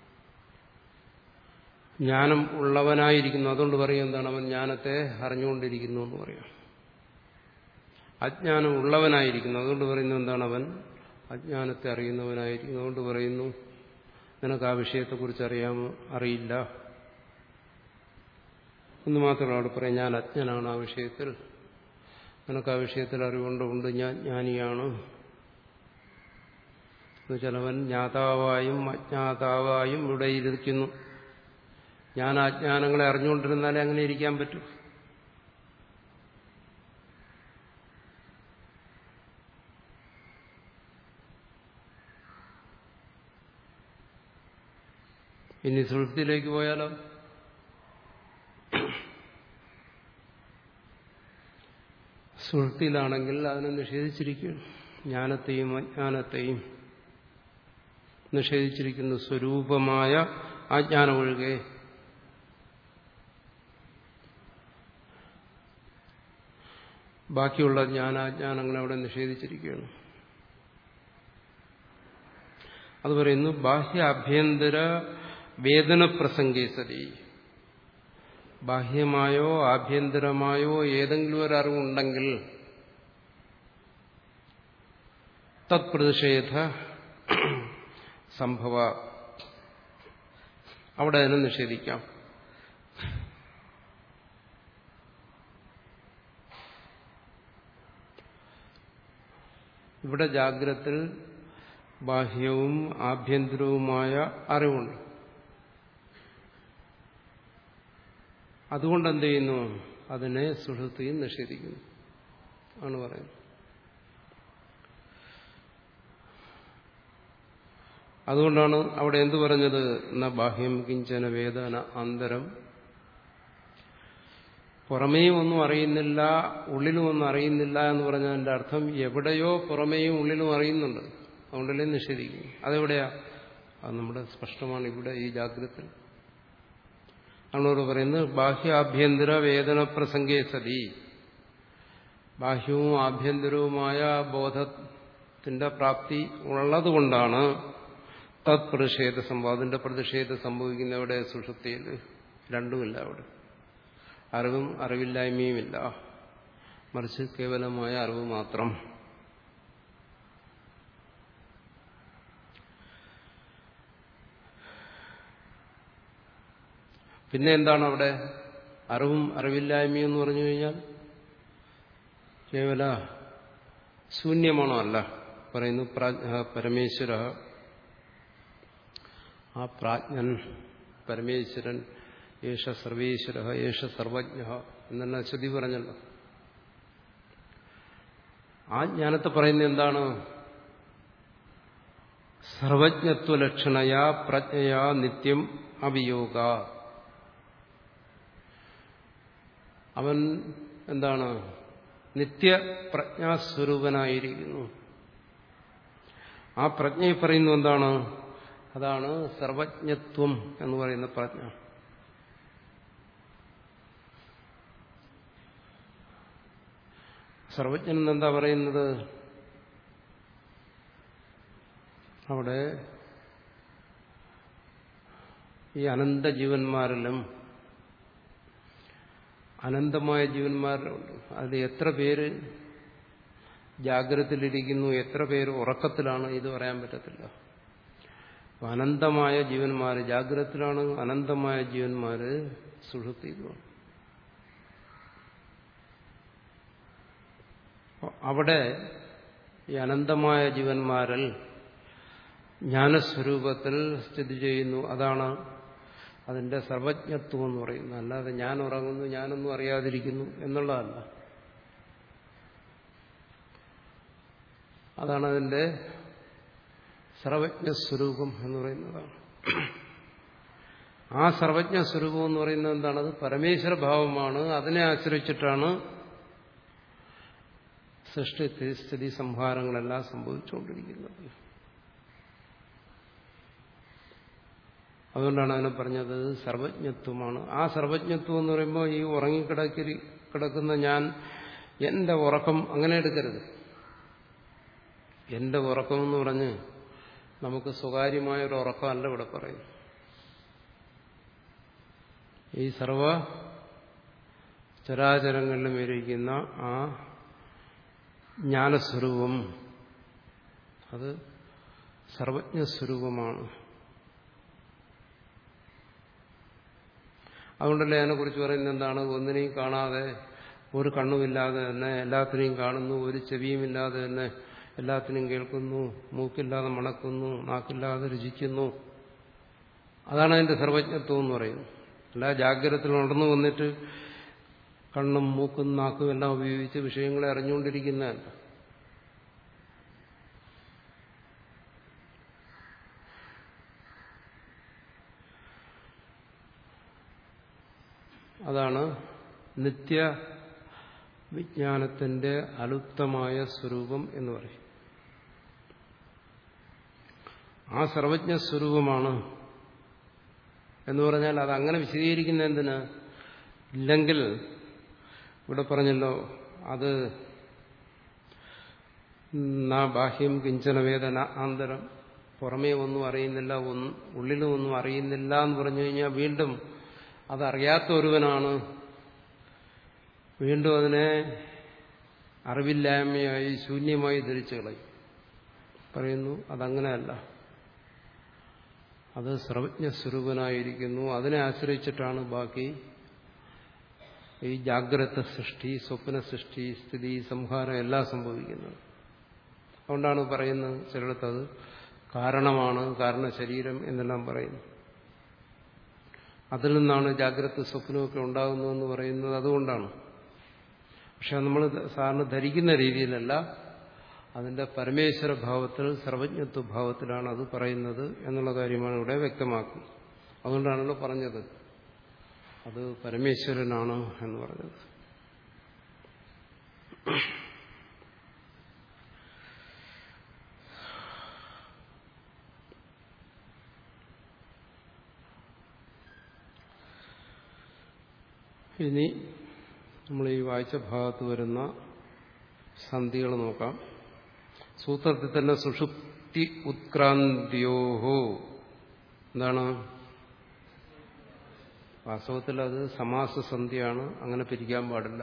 ജ്ഞാനം ഉള്ളവനായിരിക്കുന്നു അതുകൊണ്ട് പറയും എന്താണ് അവൻ ജ്ഞാനത്തെ അറിഞ്ഞുകൊണ്ടിരിക്കുന്നു എന്ന് പറയാം അജ്ഞാനം ഉള്ളവനായിരിക്കുന്നു അതുകൊണ്ട് പറയുന്നത് എന്താണ് അവൻ അജ്ഞാനത്തെ അറിയുന്നവനായിരിക്കുന്നു അതുകൊണ്ട് പറയുന്നു നിനക്ക് ആ വിഷയത്തെക്കുറിച്ച് അറിയാമോ അറിയില്ല എന്ന് മാത്രമേ അവിടെ പറയാം ഞാൻ അജ്ഞനാണ് ആ വിഷയത്തിൽ നിനക്ക് ആ വിഷയത്തിൽ അറിവുണ്ട് ഉണ്ട് ഞാൻ ജ്ഞാനിയാണ് എന്നുവെച്ചാൽ അവൻ ജ്ഞാതാവായും അജ്ഞാതാവായും ഇവിടെ ഇരിക്കുന്നു ഞാൻ അജ്ഞാനങ്ങളെ അറിഞ്ഞുകൊണ്ടിരുന്നാലേ അങ്ങനെ ഇരിക്കാൻ പറ്റൂ ഇനി സുഹൃത്തിലേക്ക് പോയാലോ സുഹൃത്തിയിലാണെങ്കിൽ അതിനെ നിഷേധിച്ചിരിക്കുകയാണ് ജ്ഞാനത്തെയും അജ്ഞാനത്തെയും നിഷേധിച്ചിരിക്കുന്ന സ്വരൂപമായ അജ്ഞാനം ഒഴികെ ബാക്കിയുള്ള ജ്ഞാനാജ്ഞാനങ്ങളെ അവിടെ നിഷേധിച്ചിരിക്കുകയാണ് അത് പറയുന്നു ബാഹ്യ ആഭ്യന്തര വേദന പ്രസംഗേ സതി ബാഹ്യമായോ ആഭ്യന്തരമായോ ഏതെങ്കിലും ഒരു അറിവുണ്ടെങ്കിൽ തത്പ്രതിഷേധ സംഭവ അവിടെ അതിനെ നിഷേധിക്കാം ഇവിടെ ജാഗ്രത്തിൽ ബാഹ്യവും ആഭ്യന്തരവുമായ അറിവുണ്ട് അതുകൊണ്ട് എന്ത് ചെയ്യുന്നു അതിനെ സുഷുപ്തിയും നിഷേധിക്കുന്നു ആണ് പറയുന്നത് അതുകൊണ്ടാണ് അവിടെ എന്തു പറഞ്ഞത് എന്ന ബാഹ്യം കിഞ്ചന വേദന അന്തരം പുറമേയും ഒന്നും അറിയുന്നില്ല ഉള്ളിലും ഒന്നും അറിയുന്നില്ല എന്ന് പറഞ്ഞതിന്റെ അർത്ഥം എവിടെയോ പുറമേയും ഉള്ളിലും അറിയുന്നുണ്ട് അതുകൊണ്ടല്ലേ നിഷേധിക്കുന്നു അതെവിടെയാ അത് നമ്മുടെ സ്പഷ്ടമാണ് ഇവിടെ ഈ ജാഗ്രത ആണോട് പറയുന്നത് ബാഹ്യാഭ്യന്തര വേദന പ്രസംഗേ സതി ബാഹ്യവും ആഭ്യന്തരവുമായ ബോധത്തിന്റെ പ്രാപ്തി ഉള്ളതുകൊണ്ടാണ് തത് പ്രതിഷേധ സംഭവം അതിന്റെ പ്രതിഷേധം സംഭവിക്കുന്ന അവിടെ സുഷുപ്തിയിൽ രണ്ടുമില്ല അവിടെ അറിവും അറിവില്ലായ്മയുമില്ല മറിച്ച് കേവലമായ അറിവ് മാത്രം പിന്നെ എന്താണ് അവിടെ അറിവും അറിവില്ലായ്മയും എന്ന് പറഞ്ഞു കഴിഞ്ഞാൽ കേവല ശൂന്യമാണോ അല്ല പറയുന്നു പരമേശ്വര ആ പ്രാജ്ഞൻ പരമേശ്വരൻ യേശ സർവേശ്വര യേശ സർവജ്ഞ എന്നെല്ലാം ശ്രുതി പറഞ്ഞല്ലോ ആ ജ്ഞാനത്തെ പറയുന്നത് എന്താണ് സർവജ്ഞത്വലക്ഷണയാ പ്രജ്ഞയാ നിത്യം അവിയോഗ അവൻ എന്താണ് നിത്യപ്രജ്ഞാസ്വരൂപനായിരിക്കുന്നു ആ പ്രജ്ഞയെ പറയുന്നു എന്താണ് അതാണ് സർവജ്ഞത്വം എന്ന് പറയുന്ന പ്രജ്ഞ സർവജ്ഞൻ എന്താ പറയുന്നത് അവിടെ ഈ അനന്ത ജീവന്മാരിലും അനന്തമായ ജീവന്മാരിലുണ്ട് അതിൽ എത്ര പേര് ജാഗ്രതയിലിരിക്കുന്നു എത്ര പേര് ഉറക്കത്തിലാണ് ഇത് പറയാൻ പറ്റത്തില്ല അനന്തമായ ജീവന്മാര് ജാഗ്രതത്തിലാണ് അനന്തമായ ജീവന്മാര് സുഷുപ്തിയിലുമാണ് അവിടെ ഈ അനന്തമായ ജീവന്മാരിൽ ജ്ഞാനസ്വരൂപത്തിൽ സ്ഥിതി ചെയ്യുന്നു അതാണ് അതിന്റെ സർവജ്ഞത്വം എന്ന് പറയുന്നത് അല്ലാതെ ഞാൻ ഉറങ്ങുന്നു ഞാനൊന്നും അറിയാതിരിക്കുന്നു എന്നുള്ളതല്ല അതാണ് അതിന്റെ സർവജ്ഞസ്വരൂപം എന്ന് പറയുന്നതാണ് ആ സർവജ്ഞ സ്വരൂപം എന്ന് പറയുന്നത് എന്താണ് അത് പരമേശ്വര ഭാവമാണ് അതിനെ ആശ്രയിച്ചിട്ടാണ് സൃഷ്ടി സ്ഥിതി സംഹാരങ്ങളെല്ലാം സംഭവിച്ചുകൊണ്ടിരിക്കുന്നത് അതുകൊണ്ടാണ് അതിനെ പറഞ്ഞത് സർവജ്ഞത്വമാണ് ആ സർവജ്ഞത്വം എന്ന് പറയുമ്പോൾ ഈ ഉറങ്ങിക്കിടക്കി കിടക്കുന്ന ഞാൻ എന്റെ ഉറക്കം അങ്ങനെ എടുക്കരുത് എന്റെ ഉറക്കം എന്ന് പറഞ്ഞ് നമുക്ക് സ്വകാര്യമായ ഒരു ഉറക്കമല്ല ഇവിടെ പറയും ഈ സർവ ചരാചരങ്ങളിലും ഇരിക്കുന്ന ആ ജ്ഞാനസ്വരൂപം അത് സർവജ്ഞസ്വരൂപമാണ് അതുകൊണ്ടല്ലേ അതിനെക്കുറിച്ച് പറയുന്നത് എന്താണ് ഒന്നിനെയും കാണാതെ ഒരു കണ്ണുമില്ലാതെ തന്നെ എല്ലാത്തിനെയും കാണുന്നു ഒരു ചെവിയുമില്ലാതെ തന്നെ എല്ലാത്തിനും കേൾക്കുന്നു മൂക്കില്ലാതെ മണക്കുന്നു നാക്കില്ലാതെ രുചിക്കുന്നു അതാണ് അതിന്റെ സർവജ്ഞത്വം എന്ന് പറയുന്നത് അല്ല ജാഗ്രതത്തിൽ ഉണർന്നു വന്നിട്ട് കണ്ണും മൂക്കും നാക്കും എല്ലാം ഉപയോഗിച്ച് വിഷയങ്ങളെ അറിഞ്ഞുകൊണ്ടിരിക്കുന്നതല്ല അതാണ് നിത്യ വിജ്ഞാനത്തിന്റെ അലുപ്തമായ സ്വരൂപം എന്ന് പറയും ആ സർവജ്ഞ സ്വരൂപമാണ് എന്ന് പറഞ്ഞാൽ അത് അങ്ങനെ വിശദീകരിക്കുന്ന എന്തിന് ഇല്ലെങ്കിൽ ഇവിടെ പറഞ്ഞല്ലോ അത് നാ ബാഹ്യം കിഞ്ചന വേദന ആന്തരം പുറമേ ഒന്നും അറിയുന്നില്ല ഒന്നും ഉള്ളിലും ഒന്നും അറിയുന്നില്ല എന്ന് പറഞ്ഞു കഴിഞ്ഞാൽ വീണ്ടും അതറിയാത്ത ഒരുവനാണ് വീണ്ടും അതിനെ അറിവില്ലായ്മയായി ശൂന്യമായി ധരിച്ചു കളയും പറയുന്നു അതങ്ങനെയല്ല അത് സർവജ്ഞ സ്വരൂപനായിരിക്കുന്നു അതിനെ ആശ്രയിച്ചിട്ടാണ് ബാക്കി ഈ ജാഗ്രത സൃഷ്ടി സ്വപ്ന സൃഷ്ടി സ്ഥിതി സംഹാരം എല്ലാം സംഭവിക്കുന്നത് അതുകൊണ്ടാണ് പറയുന്നത് ചിലടത്ത് അത് കാരണമാണ് കാരണ ശരീരം എന്നെല്ലാം പറയുന്നു അതിൽ നിന്നാണ് ജാഗ്രത സ്വപ്നമൊക്കെ ഉണ്ടാകുന്നതെന്ന് പറയുന്നത് അതുകൊണ്ടാണ് പക്ഷെ നമ്മൾ സാറിന് ധരിക്കുന്ന രീതിയിലല്ല അതിന്റെ പരമേശ്വര ഭാവത്തിൽ സർവജ്ഞത്വ ഭാവത്തിലാണ് അത് പറയുന്നത് എന്നുള്ള കാര്യമാണ് ഇവിടെ വ്യക്തമാക്കുന്നത് അതുകൊണ്ടാണല്ലോ പറഞ്ഞത് അത് പരമേശ്വരനാണ് എന്ന് പറഞ്ഞത് ഇനി നമ്മൾ ഈ വായിച്ച ഭാഗത്ത് വരുന്ന സന്ധികൾ നോക്കാം സൂത്രത്തിൽ തന്നെ സുഷുപ്തി ഉത്ക്രാന്തിയോഹോ എന്താണ് വാസ്തവത്തിൽ അത് സമാസസന്ധിയാണ് അങ്ങനെ പിരിക്കാൻ പാടില്ല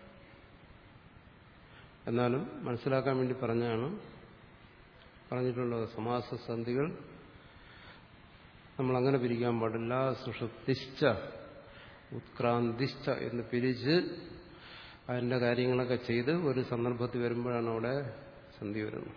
എന്നാലും മനസ്സിലാക്കാൻ വേണ്ടി പറഞ്ഞാണ് പറഞ്ഞിട്ടുള്ളത് സമാസസന്ധികൾ നമ്മൾ അങ്ങനെ പിരിക്കാൻ പാടില്ല സുഷുപ്തിശ്ച ഉത്ക്രാന്തിശ്ച എന്ന് പിരിച്ച് അതിൻ്റെ കാര്യങ്ങളൊക്കെ ചെയ്ത് ഒരു സന്ദർഭത്തിൽ വരുമ്പോഴാണ് അവിടെ സന്ധി വരുന്നത്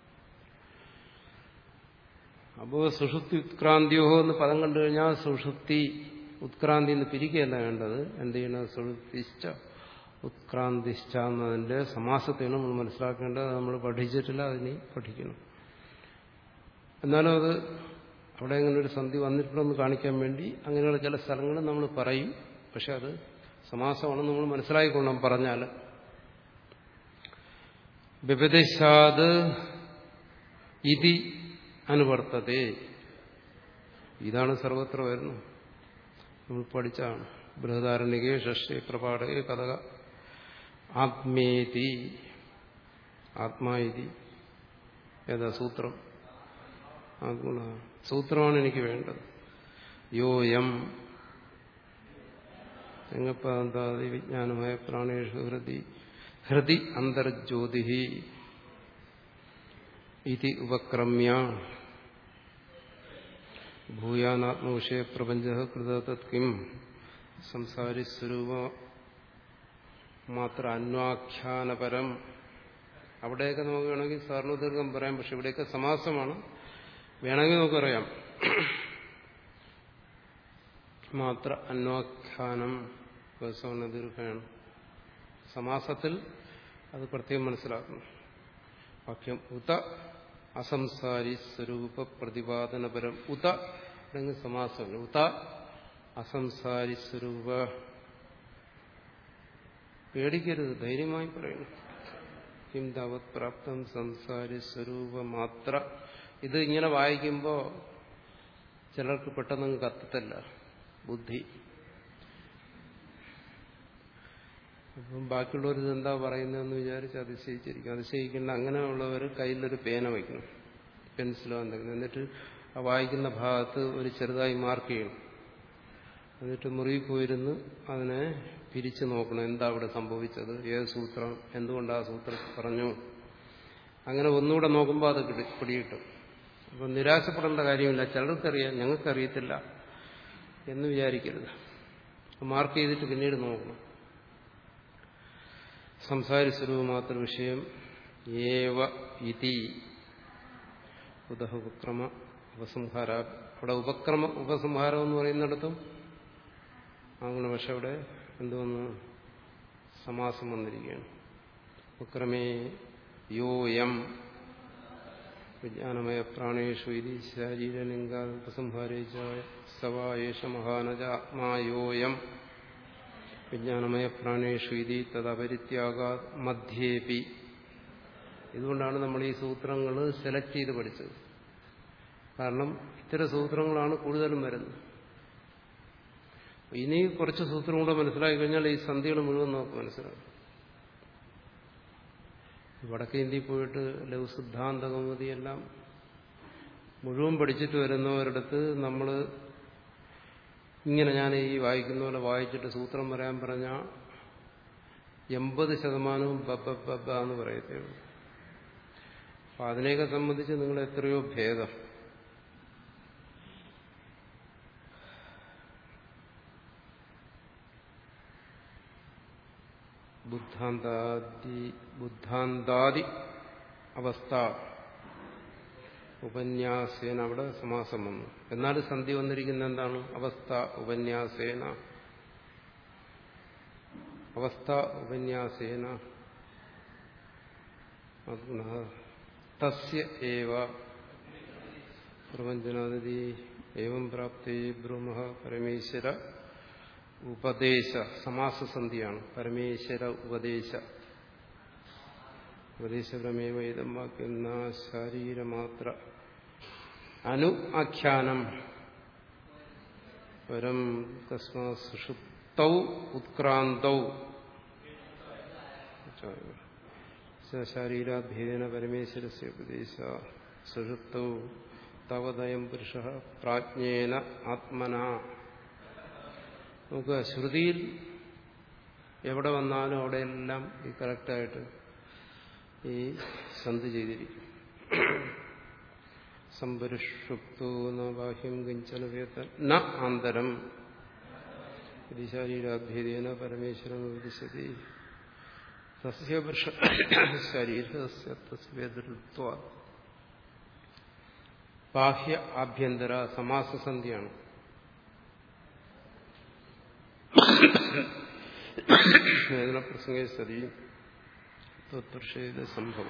അപ്പോൾ സുഷുപ്തി ഉത്ക്രാന്തിയോ എന്ന് പദം കണ്ടു കഴിഞ്ഞാൽ സുഷുപ്തി ഉത്ക്രാന്തി എന്ന് പിരിക്കുകയല്ല വേണ്ടത് എന്ത് ചെയ്യണം സുഷുപ്തിശ്ച ഉത്ക്രാന്തിശ്ച എന്നതിന്റെ സമാസത്തെയാണ് നമ്മൾ മനസ്സിലാക്കേണ്ടത് നമ്മൾ പഠിച്ചിട്ടില്ല അതിനെ പഠിക്കണം എന്നാലും അത് അവിടെ അങ്ങനെ ഒരു സന്ധി വന്നിട്ടുണ്ടെന്ന് കാണിക്കാൻ വേണ്ടി അങ്ങനെയുള്ള ചില സ്ഥലങ്ങൾ നമ്മൾ പറയും പക്ഷെ അത് സമാസമാണെന്ന് നമ്മൾ മനസ്സിലാക്കിക്കൊള്ളാം പറഞ്ഞാൽ വിപദേശാത് ഇതി അനുവർത്തതേ ഇതാണ് സർവത്ര വരുന്നത് നമ്മൾ പഠിച്ചാണ് ബൃഹദാരണ്യകേ ഷഷ്ടി പ്രപാടകേ കഥക ആത്മേതി ആത്മാ ഇതി ഏതാ സൂത്രം ആത്മ സൂത്രമാണ് എനിക്ക് വേണ്ടത് യോയം എങ്ങപ്പാന്താതി വിജ്ഞാനമായ പ്രാണേഷു ഹൃദി ഹൃദി അന്തർജ്യോതി ഇതി ഉപക്രമ്യ ഭൂയാനാത്മവിഷയ പ്രപഞ്ച കൃത തത്കിം സംസാരി സ്വരൂപ മാത്ര അന്വാഖ്യാനപരം അവിടെയൊക്കെ നമുക്ക് വേണമെങ്കിൽ സാർണദീർഘം പറയാം പക്ഷെ ഇവിടെയൊക്കെ സമാസമാണ് വേണമെങ്കിൽ നമുക്കറിയാം മാത്ര അന്വാഖ്യാനം ദീർഘമാണ് സമാസത്തിൽ അത് പ്രത്യേകം മനസ്സിലാക്കണം വാക്യം ഉത അസംസാരി സ്വരൂപ പ്രതിപാദനപരം ഉത അല്ലെങ്കിൽ സമാസമല്ല ഉത അസംസാരി സ്വരൂപ പേടിക്കരുത് ധൈര്യമായി പറയുന്നു കിം താവത് പ്രാപ്തം സംസാരി സ്വരൂപ മാത്ര ഇത് ഇങ്ങനെ വായിക്കുമ്പോൾ ചിലർക്ക് പെട്ടെന്ന് കത്തത്തില്ല ബുദ്ധി അപ്പം ബാക്കിയുള്ളവർ ഇതെന്താ പറയുന്നതെന്ന് വിചാരിച്ച് അതിശയിച്ചിരിക്കും അതിശയിക്കേണ്ട അങ്ങനെയുള്ളവർ കയ്യിലൊരു പേന വയ്ക്കണം പെൻസിലോ എന്തെങ്കിലും എന്നിട്ട് ആ വായിക്കുന്ന ഭാഗത്ത് ഒരു ചെറുതായി മാർക്ക് ചെയ്യണം എന്നിട്ട് മുറിയിൽ പോയിരുന്ന് അതിനെ പിരിച്ചു നോക്കണം എന്താ അവിടെ സംഭവിച്ചത് ഏത് സൂത്രം എന്തുകൊണ്ട് ആ സൂത്രം പറഞ്ഞു അങ്ങനെ ഒന്നുകൂടെ നോക്കുമ്പോൾ അത് പിടികിട്ടും അപ്പം നിരാശപ്പെടേണ്ട കാര്യമില്ല ചിലർക്കറിയാം ഞങ്ങൾക്കറിയത്തില്ല എന്ന് വിചാരിക്കരുത് മാർക്ക് ചെയ്തിട്ട് പിന്നീട് നോക്കണം സംസാരി സ്വരൂപ മാത്ര വിഷയം ഏവ ഇതി ഉദഹ ഉപക്രമ ഉപസംഹാര അവിടെ ഉപക്രമ ഉപസംഹാരം എന്ന് പറയുന്നിടത്തും അങ്ങനെ പക്ഷെ അവിടെ എന്തോന്ന് സമാസം വന്നിരിക്കുകയാണ് ഉപക്രമേ യോയം വിജ്ഞാനമയ പ്രാണേഷു ഇതി ശരീരലിംഗ ഉപസംഹാരേച്ച സവായേഷ മഹാനജ ആത്മായോയം വിജ്ഞാനമയ പ്രാണേഷു ഇതി തദപരിത്യാഗ മധ്യേപി ഇതുകൊണ്ടാണ് നമ്മൾ ഈ സൂത്രങ്ങൾ സെലക്ട് ചെയ്ത് പഠിച്ചത് കാരണം ഇത്തരം സൂത്രങ്ങളാണ് കൂടുതലും വരുന്നത് ഇനി കുറച്ച് സൂത്രം കൂടെ മനസ്സിലാക്കി കഴിഞ്ഞാൽ ഈ സന്ധികൾ മുഴുവൻ നമുക്ക് മനസ്സിലാകും വടക്കേ ഇന്ത്യയിൽ പോയിട്ട് ലഘു സിദ്ധാന്ത കൗമുദി എല്ലാം മുഴുവൻ പഠിച്ചിട്ട് വരുന്നവരിടത്ത് നമ്മൾ ഇങ്ങനെ ഞാൻ ഈ വായിക്കുന്ന പോലെ വായിച്ചിട്ട് സൂത്രം പറയാൻ പറഞ്ഞാൽ എൺപത് ശതമാനവും ബബ്ബ ബബ്ബ എന്ന് പറയത്തേ ഉള്ളൂ അപ്പൊ അതിനെയൊക്കെ സംബന്ധിച്ച് നിങ്ങൾ എത്രയോ ഭേദം ബുദ്ധാന്താദി ബുദ്ധാന്താദി അവസ്ഥ ഉപന്യാസേന അവിടെ സമാസം വന്നു എന്നാൽ സന്ധി വന്നിരിക്കുന്ന എന്താണ് അവസ്ഥ ഉപന്യാസേന അവസ്ഥ ഉപന്യാസേന തസ്യ ഏവ പ്രപഞ്ചനാദി ഏവം പ്രാപ്തി ബ്രഹ്മ പരമേശ്വര ഉപദേശ സമാസസന്ധിയാണ് പരമേശ്വര ഉപദേശ ഉപദേശപരമേവ ഇതം വാക്യം ശാരീരമാത്ര അനു ആഖ്യാനം പരം തസ്മാ സുഷുപ്തൗ ഉത്ക്രാന്തൗ ശാരീരാഭേദന പരമേശ്വരസ്യ ഉപദേശ സുഷുപ്തൗ തവദയം പുരുഷ പ്രാജ്ഞേന ആത്മന നമുക്ക് ശ്രുതിയിൽ എവിടെ വന്നാലും അവിടെയെല്ലാം ഈ കറക്റ്റായിട്ട് ഈ സന്ധി ചെയ്തിരിക്കും സംപരിഷുപ്തോ ന ബാഹ്യം കിഞ്ചന വേത്ത ന ആന്തരം ഇത് ശരീരാഭ്യതേന പരമേശ്വരം വിദിശതി തസ്യ പുരുഷ ശരീരസ്യ തസ്വേദൃത്വ ബാഹ്യ ആഭ്യന്തര സമാസസന്ധിയാണ് പ്രസംഗേ സതി തത്പുരുഷേത സംഭവ